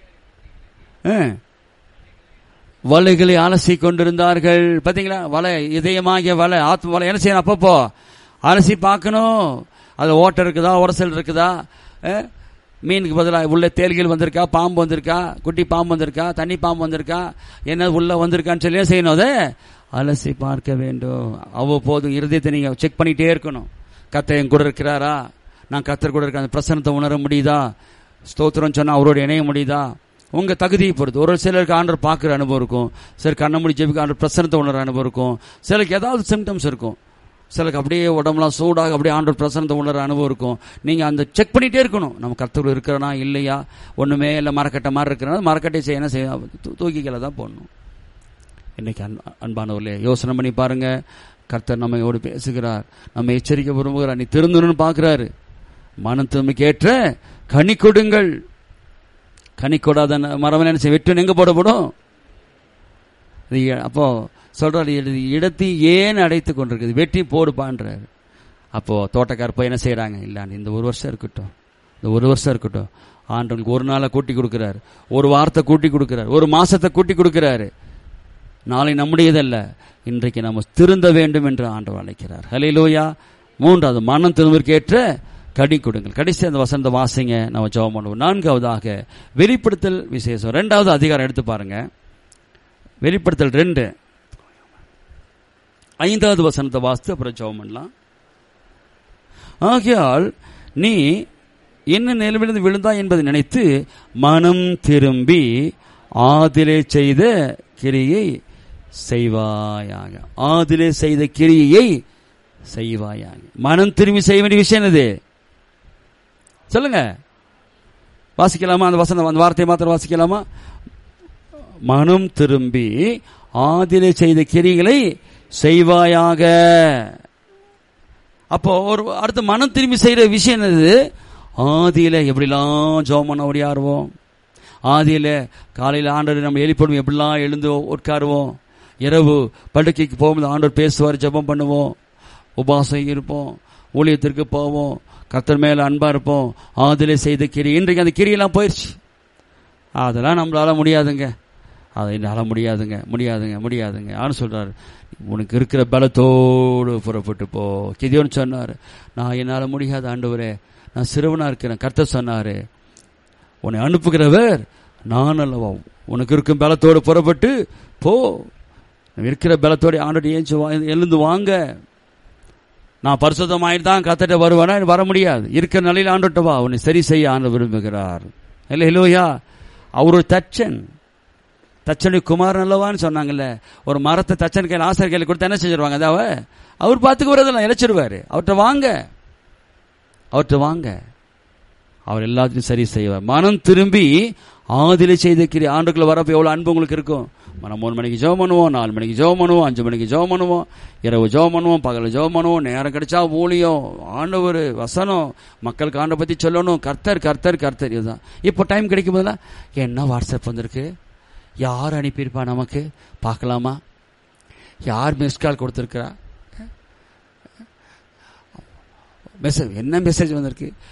வலைகளை அலசி கொண்டிருந்தார்கள் பாத்தீங்களா வலை இதயமாகிய வலை ஆத்ம வலை என்ன செய்யணும் அப்பப்போ அலசி பார்க்கணும் அது ஓட்டை இருக்குதா உரசல் இருக்குதா மீனுக்கு பதிலாக உள்ள தேல்கள் வந்திருக்கா பாம்பு வந்திருக்கா குட்டி பாம்பு வந்திருக்கா தண்ணி பாம்பு வந்திருக்கா என்ன உள்ள வந்திருக்கான்னு சொல்லி செய்யணும் அதை அலசி பார்க்க வேண்டும் அவ்வப்போதும் இருதயத்தை நீங்க செக் பண்ணிட்டே இருக்கணும் கத்தையும் கூட இருக்கிறாரா நான் கத்தர் கூட இருக்க அந்த பிரசனத்தை உணர முடியுதா ஸ்தோத்திரம் சொன்னா அவரோட இணைய முடியுதா உங்க தகுதியை பொறுத்து ஒரு சிலருக்கு ஆண்டர் பார்க்குற அனுபவம் இருக்கும் சிலர் கண்ண முடி ஜெபிக்க ஆண்டர் பிரசனத்தை உணர அனுபவம் இருக்கும் சிலருக்கு ஏதாவது சிம்டம்ஸ் இருக்கும் சிலருக்கு அப்படியே உடம்புலாம் சூடாக அப்படியே ஆண்டர் பிரசனத்தை உணர அனுபவம் இருக்கும் நீங்க அந்த செக் பண்ணிட்டே இருக்கணும் நம்ம கத்தர் இருக்கிறனா இல்லையா ஒண்ணுமே இல்லை மரக்கட்டை மாதிரி இருக்கிறனா மரக்கட்டை செய்ய என்ன செய்ய தூக்கிகளை தான் போடணும் இன்னைக்கு அன்பானவர்களே யோசனை பண்ணி பாருங்க கர்த்தர் நம்மையோடு பேசுகிறார் நம்ம எச்சரிக்கை விரும்புகிறார் நீ திருந்தணும்னு பார்க்கிறாரு மனம் திரும்பிக்கு ஏற்ற கனி கொடுங்கள் கனி கொடாத மரம் என்ன செய்ய வெட்டு எங்க போடப்படும் அப்போ சொல்றாரு இடத்தை ஏன் அடைத்து கொண்டிருக்குது வெட்டி போடுப்பான்றாரு அப்போ தோட்டக்கார போய் என்ன செய்யறாங்க இல்ல இந்த ஒரு வருஷம் இருக்கட்டும் இந்த ஒரு வருஷம் இருக்கட்டும் ஆண்டவனுக்கு ஒரு நாளை கூட்டி கொடுக்கிறாரு ஒரு வாரத்தை கூட்டி கொடுக்கிறாரு ஒரு மாசத்தை கூட்டி கொடுக்கிறாரு நாளை நம்முடையதல்ல இன்றைக்கு நம்ம திருந்த வேண்டும் என்று ஆண்டவர் அழைக்கிறார் ஹலே லோயா மூன்றாவது மனம் திரும்பிற்கேற்ற கடி கொடுங்கள் கடைசி அந்த வசந்த வாசிங்க நம்ம ஜெபம் பண்ணுவோம் நான்காவதாக வெளிப்படுத்தல் விசேஷம் ரெண்டாவது அதிகாரம் எடுத்து பாருங்க வெளிப்படுத்தல் ரெண்டு ஐந்தாவது வசனத்தை வாசித்து அப்புறம் ஜெபம் பண்ணலாம் ஆகையால் நீ என்ன நிலவிலிருந்து விழுந்தா என்பதை நினைத்து மனம் திரும்பி ஆதிலே செய்த கிரியை செய்வாயாக ஆதிலே செய்த கிரியை செய்வாயாக மனம் திரும்பி செய்ய வேண்டிய விஷயம் என்னது சொல்லுங்க வாசிக்கலாமா அந்த வசனம் அந்த வார்த்தையை மாத்திரம் வாசிக்கலாமா மனம் திரும்பி ஆதிலே செய்த கிரிகளை செய்வாயாக அப்போ ஒரு அடுத்த மனம் திரும்பி செய்யற விஷயம் என்னது ஆதியில எப்படிலாம் ஜோம் பண்ண ஓடியாருவோம் ஆதியில காலையில் ஆண்டவர் நம்ம எழுப்படும் எப்படிலாம் எழுந்து உட்காருவோம் இரவு படுக்கைக்கு போகும்போது ஆண்டவர் பேசுவார் ஜெபம் பண்ணுவோம் உபாசம் இருப்போம் ஊழியத்திற்கு போவோம் கத்தர் மேல அன்பா இருப்போம் ஆதிலே செய்த கிரி இன்றைக்கு அந்த கிரியெல்லாம் போயிடுச்சு அதெல்லாம் நம்மளால முடியாதுங்க அதை என்னால் முடியாதுங்க முடியாதுங்க முடியாதுங்க யாரும் சொல்றாரு உனக்கு இருக்கிற பலத்தோடு புறப்பட்டு போ கிதியோன்னு சொன்னார் நான் என்னால் முடியாத ஆண்டவரே நான் சிறுவனா இருக்கிறேன் கர்த்தர் சொன்னாரு உன்னை அனுப்புகிறவர் நான் அல்லவா உனக்கு இருக்கும் பலத்தோடு புறப்பட்டு போ இருக்கிற பலத்தோடு ஆண்டோடு ஏஞ்சி எழுந்து வாங்க நான் பரிசுத்தமாயிட்டு தான் கத்திட்ட வருவேனா வர முடியாது இருக்கிற நிலையில் ஆண்டுட்டு வா உன்னை சரி செய்ய ஆண்டு விரும்புகிறார் இல்லை இல்லையா அவர் ஒரு தச்சன் தச்சனுடைய குமாரன் அல்லவான்னு சொன்னாங்கல்ல ஒரு மரத்தை தச்சன் கையில் ஆசிரியர் கையில் கொடுத்து என்ன செஞ்சிருவாங்க அதாவ அவர் பார்த்துக்கு வரதெல்லாம் இழைச்சிருவாரு அவர்கிட்ட வாங்க அவர்கிட்ட வாங்க அவர் எல்லாத்தையும் சரி செய்வார் மனம் திரும்பி ஆதிலை செய்த கிரி ஆண்டுக்குள்ள வரப்போ எவ்வளோ அன்பு உங்களுக்கு இருக்கும் மனம் மூணு மணிக்கு ஜெபம் பண்ணுவோம் நாலு மணிக்கு ஜெபம் பண்ணுவோம் அஞ்சு மணிக்கு ஜெபம் பண்ணுவோம் இரவு ஜெபம் பண்ணுவோம் பகல் ஜெபம் பண்ணுவோம் நேரம் கிடைச்சா ஊழியம் ஆண்டவர் வசனம் மக்களுக்கு ஆண்டை பற்றி சொல்லணும் கர்த்தர் கர்த்தர் கர்த்தர் இதுதான் இப்போ டைம் கிடைக்கும் போதெல்லாம் என்ன வாட்ஸ்அப் வந்திருக்கு யார் அனுப்பியிருப்பா நமக்கு பார்க்கலாமா யார் மிஸ் கால் கொடுத்துருக்கிறா மெசேஜ் என்ன மெசேஜ் வந்திருக்கு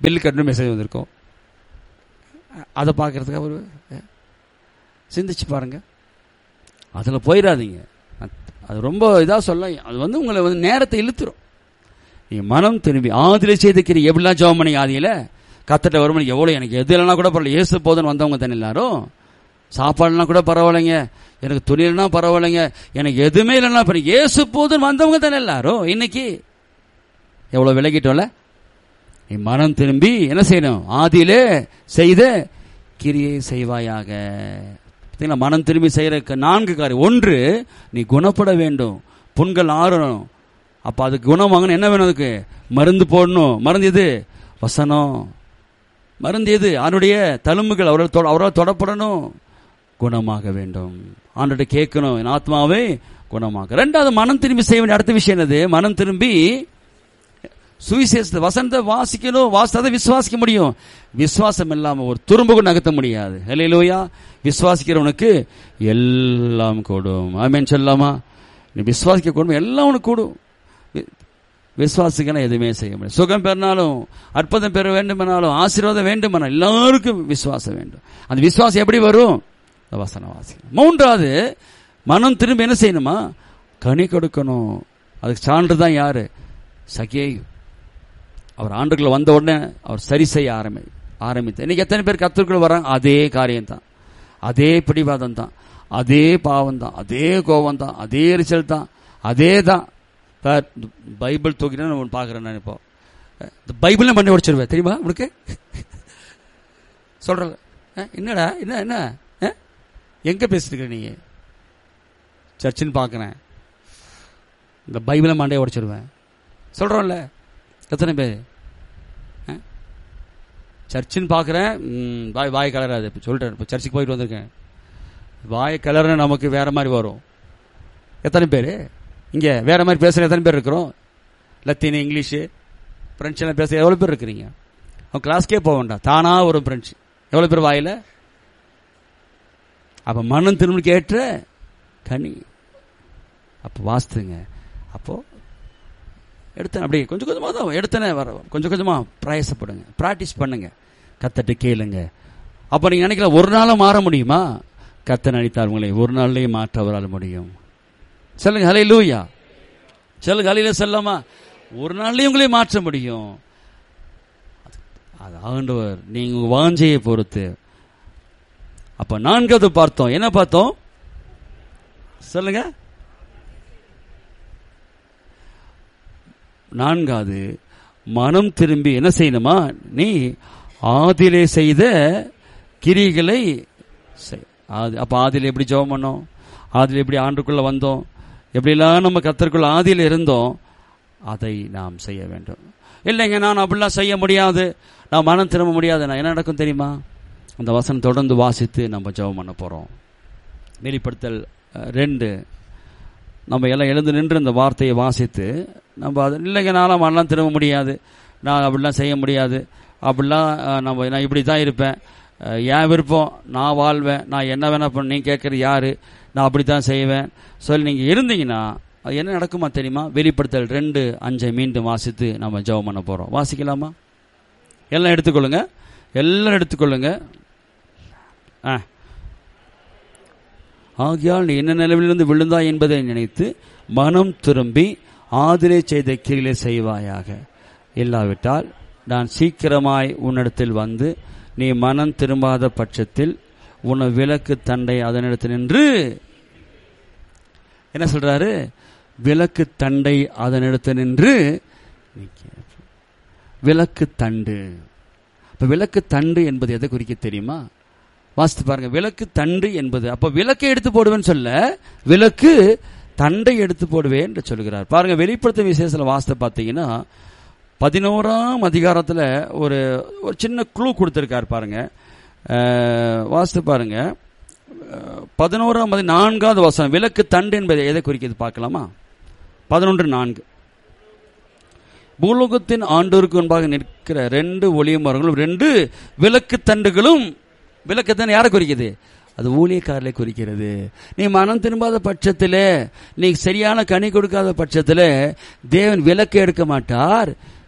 பில் கட்டணும் மெசேஜ் வந்திருக்கும் அதை பார்க்கறதுக்கு அவர் சிந்திச்சு பாருங்க அதில் போயிடாதீங்க அது ரொம்ப இதாக சொல்ல அது வந்து உங்களை வந்து நேரத்தை இழுத்துரும் நீங்க மனம் திரும்பி ஆதில செய்துக்கிற எப்படிலாம் ஜெபம் பண்ணி ஆதியில கத்தட்ட வருமணி எவ்வளோ எனக்கு எது இல்லைனா கூட பரவாயில்ல ஏசு போதுன்னு வந்தவங்க தானே எல்லாரும் சாப்பாடுலாம் கூட பரவாயில்லைங்க எனக்கு துணியிலனா பரவாயில்லைங்க எனக்கு எதுவுமே இல்லைன்னா அப்புறம் ஏசு போதுன்னு வந்தவங்க தானே எல்லாரும் இன்னைக்கு எவ்வளோ விலகிட்டோம்ல நீ மனம் திரும்பி என்ன செய்யணும் ஆதியிலே செய்த கிரியை செய்வாயாக பார்த்தீங்களா மனம் திரும்பி செய்கிற நான்கு காரியம் ஒன்று நீ குணப்பட வேண்டும் புண்கள் ஆறணும் அப்போ அதுக்கு குணம் வாங்கணும் என்ன வேணும் அதுக்கு மருந்து போடணும் மருந்து எது வசனம் மருந்து எது அவனுடைய தழும்புகள் அவரால் அவரால் தொடப்படணும் குணமாக வேண்டும் ஆண்டு கேட்கணும் என் ஆத்மாவே குணமாக ரெண்டாவது மனம் திரும்பி செய்ய வேண்டிய அடுத்த விஷயம் என்னது மனம் திரும்பி சுவிசேஷத்தை வசனத்தை வாசிக்கணும் வாசித்ததை விசுவாசிக்க முடியும் விசுவாசம் இல்லாம ஒரு துரும்பு கூட நகர்த்த முடியாது இல்லையிலோயா விசுவாசிக்கிறவனுக்கு எல்லாம் கூடும் ஆமேன் சொல்லாமா நீ விசுவாசிக்க கூடும் எல்லாம் உனக்கு கூடும் விசுவாசிக்கணும் எதுவுமே செய்ய முடியும் சுகம் பெறனாலும் அற்புதம் பெற வேண்டுமானாலும் ஆசீர்வாதம் வேண்டுமானால் எல்லாருக்கும் விசுவாசம் வேண்டும் அந்த விசுவாசம் எப்படி வரும் வசனம் வாசிக்கணும் மூன்றாவது மனம் திரும்ப என்ன செய்யணுமா கனி கொடுக்கணும் அதுக்கு சான்று தான் யாரு சகேயு அவர் ஆண்டுக்குள்ள வந்த உடனே அவர் சரி செய்ய ஆரம்பி ஆரம்பித்து இன்னைக்கு எத்தனை பேர் கத்திற்குள்ள வராங்க அதே காரியம் தான் அதே பிடிவாதம் தான் அதே பாவம் தான் அதே கோபம் தான் அதே எரிச்சல் தான் அதே தான் பைபிள் தூக்கினா நான் பார்க்குறேன் நான் இப்போ இந்த பைபிளே பண்ணி உடைச்சிருவேன் தெரியுமா உனக்கு சொல்ற என்னடா என்ன என்ன எங்க பேசிட்டு நீங்க சர்ச்சின்னு பார்க்குறேன் இந்த பைபிளை மண்டையை உடைச்சிருவேன் சொல்றோம்ல எத்தனை பேர் சர்ச்சுன்னு பார்க்குறேன் வாய் வாய் கலராது இப்போ சொல்கிறேன் இப்போ சர்ச்சுக்கு போயிட்டு வந்திருக்கேன் வாய் கலர்னு நமக்கு வேற மாதிரி வரும் எத்தனை பேர் இங்கே வேற மாதிரி பேசுகிற எத்தனை பேர் இருக்கிறோம் லத்தீன் இங்கிலீஷு ஃப்ரெண்ட்ஸ்லாம் பேச எவ்வளோ பேர் இருக்கிறீங்க அவன் கிளாஸ்க்கே போக வேண்டாம் தானாக ஒரு ஃப்ரெண்ட்ஸ் எவ்வளோ பேர் வாயில் அப்போ மனம் திரும்ப ஏற்ற கனி அப்போ வாஸ்துங்க அப்போது எடுத்தேன் அப்படியே கொஞ்சம் கொஞ்சமாக தான் எடுத்தனே வர கொஞ்சம் கொஞ்சமாக பிரயாசப்படுங்க ப்ராக்டிஸ் பண்ணுங்க கத்தட்டு கேளுங்க அப்போ நீங்கள் நினைக்கல ஒரு நாளும் மாற முடியுமா கத்த நினைத்தார் உங்களை ஒரு நாள்லேயே மாற்ற அவரால் முடியும் சொல்லுங்க ஹலை லூயா சொல்லுங்க ஹலையில செல்லாமா ஒரு நாள்லயும் உங்களே மாற்ற முடியும் அது ஆண்டவர் நீங்க வாஞ்சையை பொறுத்து அப்ப நான்காவது பார்த்தோம் என்ன பார்த்தோம் சொல்லுங்க நான்காவது மனம் திரும்பி என்ன செய்யணுமா நீ ஆதிலே செய்த கிரிகளை அப்ப ஆதில எப்படி ஜெபம் பண்ணோம் ஆதில எப்படி ஆண்டுக்குள்ள வந்தோம் எப்படிலாம் நம்ம கத்தருக்குள்ள ஆதியில் இருந்தோம் அதை நாம் செய்ய வேண்டும் இல்லைங்க நான் அப்படிலாம் செய்ய முடியாது நான் மனம் திரும்ப முடியாது நான் என்ன நடக்கும் தெரியுமா அந்த வசனம் தொடர்ந்து வாசித்து நம்ம ஜெபம் பண்ண போறோம் வெளிப்படுத்தல் ரெண்டு நம்ம எல்லாம் எழுந்து நின்று இந்த வார்த்தையை வாசித்து நம்ம அது இல்லைங்க நானும் மனலாம் திரும்ப முடியாது நான் அப்படிலாம் செய்ய முடியாது அப்படிலாம் நம்ம நான் இப்படி தான் இருப்பேன் என் விருப்பம் நான் வாழ்வேன் நான் என்ன வேணா பண்ண நீ கேட்குறது யாரு நான் அப்படி தான் செய்வேன் சொல்லி நீங்கள் இருந்தீங்கன்னா அது என்ன நடக்குமா தெரியுமா வெளிப்படுத்தல் ரெண்டு அஞ்சை மீண்டும் வாசித்து நம்ம ஜெபம் பண்ண போகிறோம் வாசிக்கலாமா எல்லாம் எடுத்துக்கொள்ளுங்க எல்லாம் எடுத்துக்கொள்ளுங்க ஆ ஆகியால் நீ என்ன நிலவிலிருந்து விழுந்தாய் என்பதை நினைத்து மனம் திரும்பி ஆதிரை செய்த கீழே செய்வாயாக இல்லாவிட்டால் நான் சீக்கிரமாய் உன்னிடத்தில் வந்து நீ மனம் திரும்பாத பட்சத்தில் உன விளக்கு தண்டை அதனிடத்தில் நின்று என்ன சொல்றாரு விளக்கு தண்டை அதனிடத்தில் நின்று விளக்கு தண்டு இப்ப விளக்கு தண்டு என்பது எதை குறிக்க தெரியுமா வாசித்து பாருங்க விளக்கு தண்டு என்பது அப்ப விளக்கை எடுத்து போடுவேன்னு சொல்ல விளக்கு தண்டை எடுத்து போடுவேன் என்று சொல்கிறார் பாருங்க வெளிப்படுத்தும் விசேஷத்தில் வாசித்து பார்த்தீங்கன்னா பதினோராம் அதிகாரத்தில் ஒரு ஒரு சின்ன குழு கொடுத்துருக்கார் பாருங்க வாசித்து பாருங்க பதினோராம் நான்காவது வசனம் விளக்கு தண்டு என்பதை எதை குறிக்கிறது பார்க்கலாமா பதினொன்று நான்கு பூலோகத்தின் ஆண்டோருக்கு முன்பாக நிற்கிற ரெண்டு ஒளிய மரங்களும் ரெண்டு விளக்கு தண்டுகளும் விளக்கத்தான் யாரை குறிக்குது அது ஊழியக்காரரை குறிக்கிறது நீ மனம் திரும்பாத பட்சத்தில் நீ சரியான கனி கொடுக்காத பட்சத்தில் தேவன் விளக்கு எடுக்க மாட்டார்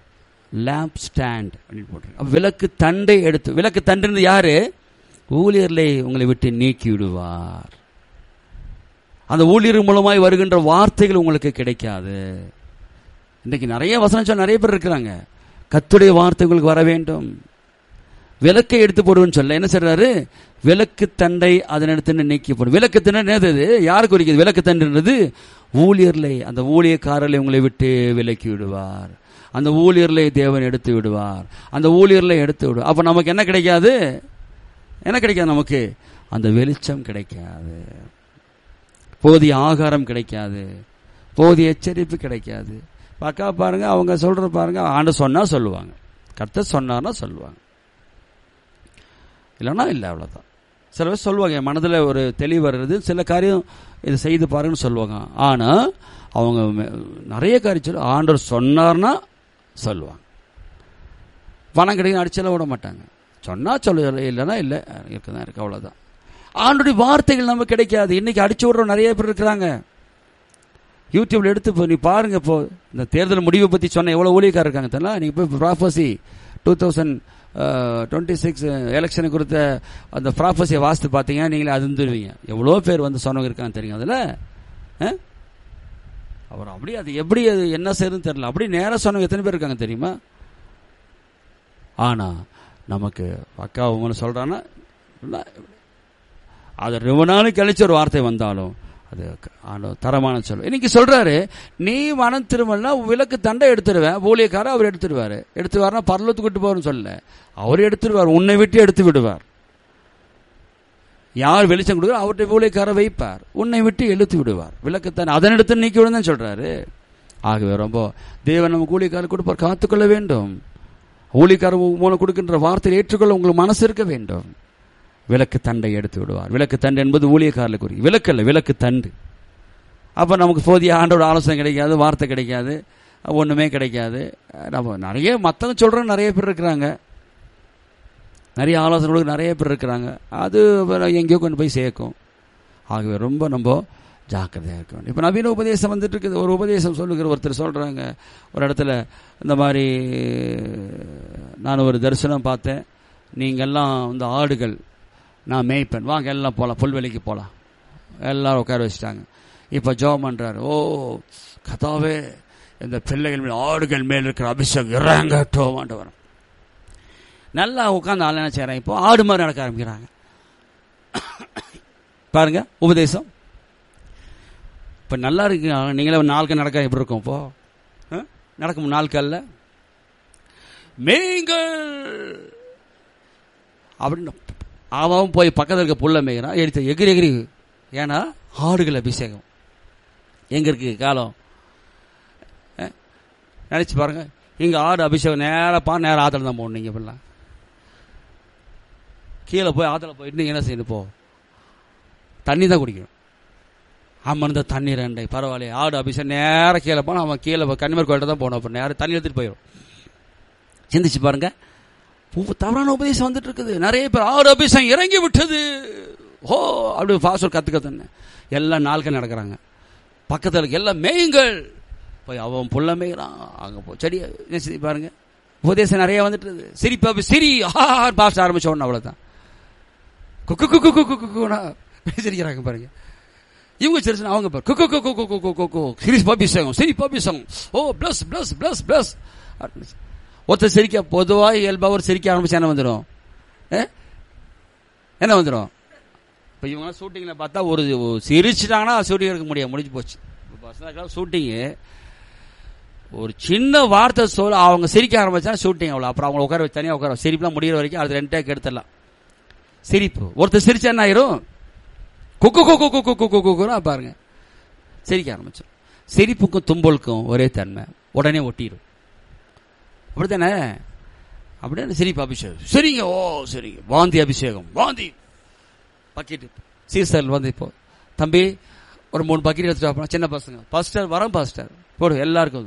லேம்ப் ஸ்டாண்ட் அப்படின்னு போட்டிருக்கு விளக்கு தண்டை எடுத்து விளக்கு தண்டுன்னு யாரு ஊழியர்களை உங்களை விட்டு நீக்கி விடுவார் அந்த ஊழியர் மூலமாய் வருகின்ற வார்த்தைகள் உங்களுக்கு கிடைக்காது இன்னைக்கு நிறைய வசனம் சொல்ல நிறைய பேர் இருக்கிறாங்க கத்துடைய வார்த்தை உங்களுக்கு வர வேண்டும் விளக்கை எடுத்து போடுவேன்னு சொல்ல என்ன சொல்றாரு விளக்கு தண்டை அதனிடத்து நீக்கி போடும் விளக்கு தண்டை என்னது யாரு குறிக்குது விளக்கு தண்டுன்றது ஊழியர்களை அந்த ஊழியக்காரர்களை உங்களை விட்டு விலக்கி விடுவார் அந்த ஊழியர்களை தேவன் எடுத்து விடுவார் அந்த ஊழியர்களை எடுத்து விடுவார் அப்ப நமக்கு என்ன கிடைக்காது என்ன கிடைக்காது நமக்கு அந்த வெளிச்சம் கிடைக்காது போதிய ஆகாரம் கிடைக்காது போதிய எச்சரிப்பு கிடைக்காது அக்கா பாருங்க அவங்க சொல்ற பாருங்க ஆண்டு சொன்னா சொல்லுவாங்க கர்த்தர் சொன்னார்னா சொல்லுவாங்க இல்லைன்னா இல்லை அவ்வளோதான் சில பேர் சொல்லுவாங்க என் மனதில் ஒரு தெளிவு வர்றது சில காரியம் இதை செய்து பாருங்கன்னு சொல்லுவாங்க ஆனால் அவங்க மெ- நிறைய காரியம் சொல்லு ஆண்டவர் சொன்னார்னா சொல்லுவாங்க பணம் கிடைக்கும் அடிச்செல்லாம் விட மாட்டாங்க சொன்னா சொல்லு இல்லைன்னா இல்லை இருக்குதான் இருக்கு அவ்வளோதான் ஆண்டுடைய வார்த்தைகள் நமக்கு கிடைக்காது இன்னைக்கு அடிச்சு விடுற நிறைய பேர் இருக்கிறாங்க யூடியூப்ல எடுத்து இப்போ நீ பாருங்க இப்போ இந்த தேர்தல் முடிவை பத்தி சொன்ன எவ்வளவு ஊழியக்காரர் இருக்காங்க தெரியல நீங்க போய் prophecy two thousand twenty six எலெக்ஷனை குறித்த அந்த ப்ராஃபஸியை வாசித்து பார்த்தீங்கன்னா நீங்களே அதிர்ந்துருவீங்க எவ்வளோ பேர் வந்து சொன்னவங்க இருக்காங்க தெரியும் அதில் அவர் அப்படியே அது எப்படி அது என்ன செய்யுதுன்னு தெரியல அப்படி நேராக சொன்னவங்க எத்தனை பேர் இருக்காங்க தெரியுமா ஆனா நமக்கு அக்கா உங்களை சொல்றான்னா இல்ல, அது ரொம்ப நாள் கழிச்சு ஒரு வார்த்தை வந்தாலும் அது ஆண்டவர் தரமான சொல் இன்னைக்கு சொல்றாரு நீ மனம் திரும்பலனா விளக்கு தண்டை எடுத்துருவேன் ஊழியக்காரர் அவர் எடுத்துருவாரு எடுத்துவாருன்னா பரலத்துக்கு விட்டு போறன்னு சொல்ல அவர் எடுத்துருவார் உன்னை விட்டு எடுத்து விடுவார் யார் வெளிச்சம் கொடுக்குறோ அவர்கிட்ட ஊழியக்கார வைப்பார் உன்னை விட்டு எழுத்து விடுவார் விளக்குத்தான் அதன் எடுத்து நீக்கி விடுன்னு சொல்றாரு ஆகவே ரொம்ப தேவன் நமக்கு ஊழியக்காரர் கொடுப்பார் காத்துக்கொள்ள வேண்டும் ஊழியக்காரர் மூலம் கொடுக்கின்ற வார்த்தையை ஏற்றுக்கொள்ள உங்களுக்கு மனசு இருக்க வேண்டும் விளக்கு தண்டை எடுத்து விடுவார் விளக்கு தண்டு என்பது ஊழியக்காரில் குறி விளக்கு இல்லை விளக்கு தண்டு அப்போ நமக்கு போதிய ஆண்டோட ஆலோசனை கிடைக்காது வார்த்தை கிடைக்காது ஒன்றுமே கிடைக்காது நம்ம நிறைய மற்றவங்க சொல்கிறோம் நிறைய பேர் இருக்கிறாங்க நிறைய ஆலோசனைகளுக்கு நிறைய பேர் இருக்கிறாங்க அது அப்புறம் எங்கேயோ கொண்டு போய் சேர்க்கும் ஆகவே ரொம்ப நம்ம ஜாக்கிரதையாக இருக்க வேண்டும் இப்போ நவீன உபதேசம் வந்துட்டு இருக்குது ஒரு உபதேசம் சொல்லுகிற ஒருத்தர் சொல்கிறாங்க ஒரு இடத்துல இந்த மாதிரி நான் ஒரு தரிசனம் பார்த்தேன் நீங்கள்லாம் இந்த ஆடுகள் நான் மேய்ப்பேன் வாங்க எல்லாம் போகலாம் புல்வெளிக்கு போகலாம் எல்லாரும் உட்கார வச்சுட்டாங்க இப்போ ஜோம் பண்ணுறாரு ஓ கதாவே இந்த பிள்ளைகள் மேல் ஆடுகள் மேல் இருக்கிற அபிஷேகம் இறங்கட்டும் வரும் நல்லா உட்காந்து ஆள் என்ன செய்கிறாங்க இப்போ ஆடு மாதிரி நடக்க ஆரம்பிக்கிறாங்க பாருங்க உபதேசம் இப்போ நல்லா இருக்கு நீங்களே ஒரு நாளுக்கு நடக்க எப்படி இருக்கும் இப்போ ஆ? நடக்கும் நாட்கள்ல மேய்கள் அப்படின்னு அவன் போய் பக்கத்தில் இருக்க புல்ல மேய்கிறான் எடுத்து எகிரி எகிரி ஏன்னா ஆடுகள் அபிஷேகம் எங்க இருக்கு காலம் ஆ? நினைச்சு பாருங்க இங்க ஆடு அபிஷேகம் நேரா பா நேரம் ஆத்துல தான் போகணும் நீங்க இப்பெல்லாம் கீழே போய் ஆத்துல போயிட்டு நீங்க என்ன செய்யணும் போ தண்ணி தான் குடிக்கணும் அம்மன் தான் தண்ணி ரெண்டை பரவாயில்ல ஆடு அபிஷேகம் நேரம் கீழே போனா அவன் கீழே போய் கன்னிமர் கோயில்ட்ட தான் போகணும் அப்புறம் நேரம் தண்ணி எடுத்துட்டு போயிடும் சிந்திச்சு பாருங்க உப்பு- தவறான உபதேசம் வந்துட்டு இருக்குது நிறைய பேர் ஆடு அபிஷேகம் இறங்கி விட்டது ஓ அப்படி பாஸ்வர் கத்துக்கத்துன்னு எல்லாம் நாட்கள் நடக்கிறாங்க பக்கத்தில் இருக்க எல்லாம் மேயுங்கள் போய் அவன் புள்ள மேய்கிறான் அங்க போ செடி என்ன செய்தி பாருங்க உபதேசம் நிறைய வந்துட்டு சிரிப்பு அப்படி சிரி ஆ பாஸ்ட் ஆரம்பிச்ச உடனே அவ்வளவுதான் குக்கு குக்கு குக்கு குக்குனா சிரிக்கிறாங்க பாருங்க இவங்க சிரிச்சு அவங்க பாரு குக்கு குக்கு குக்கு குக்கு குக்கு சிரி அபிஷேகம் சிரி அபிஷேகம் ஓ பிளஸ் பிளஸ் பிளஸ் பிளஸ் ஒருத்தர் சிரிக்க பொதுவாக இயல்பாக ஒரு சிரிக்க ஆரம்பிச்சு என்ன வந்துடும் என்ன வந்துடும் இப்போ இவங்க ஷூட்டிங்கில் பார்த்தா ஒரு ஒரு சிரிச்சிட்டாங்கன்னா ஷூட்டிங் எடுக்க முடியாது முடிஞ்சு போச்சு இப்போ ஷூட்டிங்கு ஒரு சின்ன வார்த்தை சொல்ல அவங்க சிரிக்க ஆரம்பிச்சா ஷூட்டிங் அவ்வளோ அப்புறம் அவங்க உட்கார வச்சு தனியாக உட்கார சிரிப்புலாம் முடிகிற வரைக்கும் அது ரெண்டு டேக் எடுத்துடலாம் சிரிப்பு ஒருத்தர் சிரிச்சா என்ன ஆயிரும் குக்கு குக்கு குக்கு குக்கு குக்குன்னா பாருங்க சிரிக்க ஆரம்பிச்சிடும் சிரிப்புக்கும் தும்பலுக்கும் ஒரே தன்மை உடனே ஒட்டிடும் அப்படித்தானே அப்படியே சிரிப்பு அபிஷேகம் சரிங்க ஓ சரிங்க வாந்தி அபிஷேகம் வாந்தி பக்கெட்டு சீசர் வந்து இப்போ தம்பி ஒரு மூணு பக்கெட் எடுத்துட்டு வாப்பா, சின்ன பசங்க பாஸ்டர் வரோம் பாஸ்டர் போடு எல்லாருக்கும்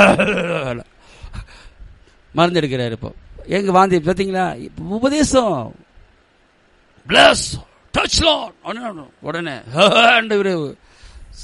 மருந்து எடுக்கிறாரு இப்போ எங்க வாந்தி பார்த்தீங்களா இப்போ உபதேசம் பிளஸ் டச் உடனே இவரு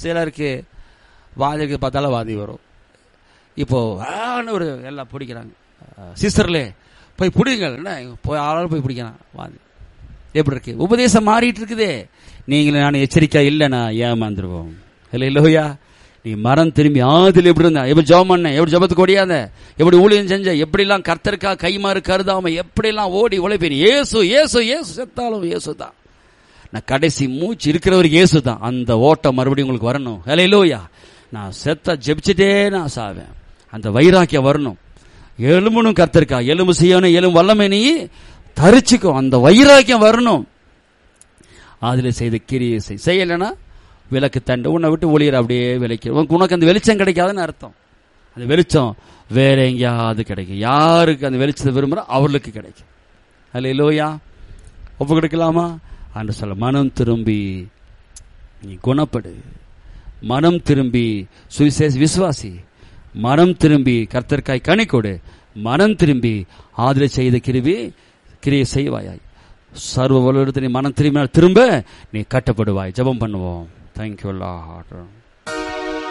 சிலருக்கு வாதிக்கு பார்த்தாலும் வாதி வரும் இப்போ ஆன்னு ஒரு எல்லாம் பிடிக்கிறாங்க சிஸ்டர்லே போய் பிடிங்கள் என்ன போய் ஆளால் போய் பிடிக்கலாம் வாங்க எப்படி இருக்கு உபதேசம் மாறிட்டு இருக்குதே நீங்களும் நான் எச்சரிக்கை இல்லைனா ஏமாந்துருவோம் இல்லை இல்லையா நீ மரம் திரும்பி ஆதில் எப்படி இருந்தா எப்படி ஜெபம் பண்ண எப்படி ஜபத்துக்கு ஓடியாத எப்படி ஊழியம் செஞ்ச எப்படிலாம் கர்த்தருக்கா கைமாறு கருதாம எப்படிலாம் ஓடி உழைப்பேன் ஏசு ஏசு ஏசு செத்தாலும் ஏசு தான் நான் கடைசி மூச்சு இருக்கிறவருக்கு இயேசு தான் அந்த ஓட்டம் மறுபடியும் உங்களுக்கு வரணும் ஹலையிலோயா நான் செத்த ஜெபிச்சுட்டே நான் சாவேன் அந்த வைராக்கியம் வரணும் எலும்புனும் கர்த்தருக்கா எலும்பு செய்யணும் எலும்பு வல்லமை நீ தரிச்சுக்கோ அந்த வைராக்கியம் வரணும் அதுல செய்த கிரியை செய் செய்யலைன்னா விளக்கு தண்டு உன்னை விட்டு ஒளியர் அப்படியே விலைக்கு உனக்கு அந்த வெளிச்சம் கிடைக்காதுன்னு அர்த்தம் அந்த வெளிச்சம் வேற எங்கேயாவது கிடைக்கும் யாருக்கு அந்த வெளிச்சத்தை விரும்புகிறோ அவர்களுக்கு கிடைக்கும் அல்ல இல்லையா ஒப்பு கொடுக்கலாமா அன்று சொல்ல மனம் திரும்பி நீ குணப்படு மனம் திரும்பி சுவிசேஷ விசுவாசி மனம் திரும்பி கர்த்தர்காய் கனி கொடு மனம் திரும்பி ஆதரவு செய்த கிருவி கிரியை செய்வாயாய் சர்வ வலுவத்தை நீ மனம் திரும்பினால் திரும்ப நீ கட்டப்படுவாய் ஜெபம் பண்ணுவோம் தேங்க்யூ லார்ட்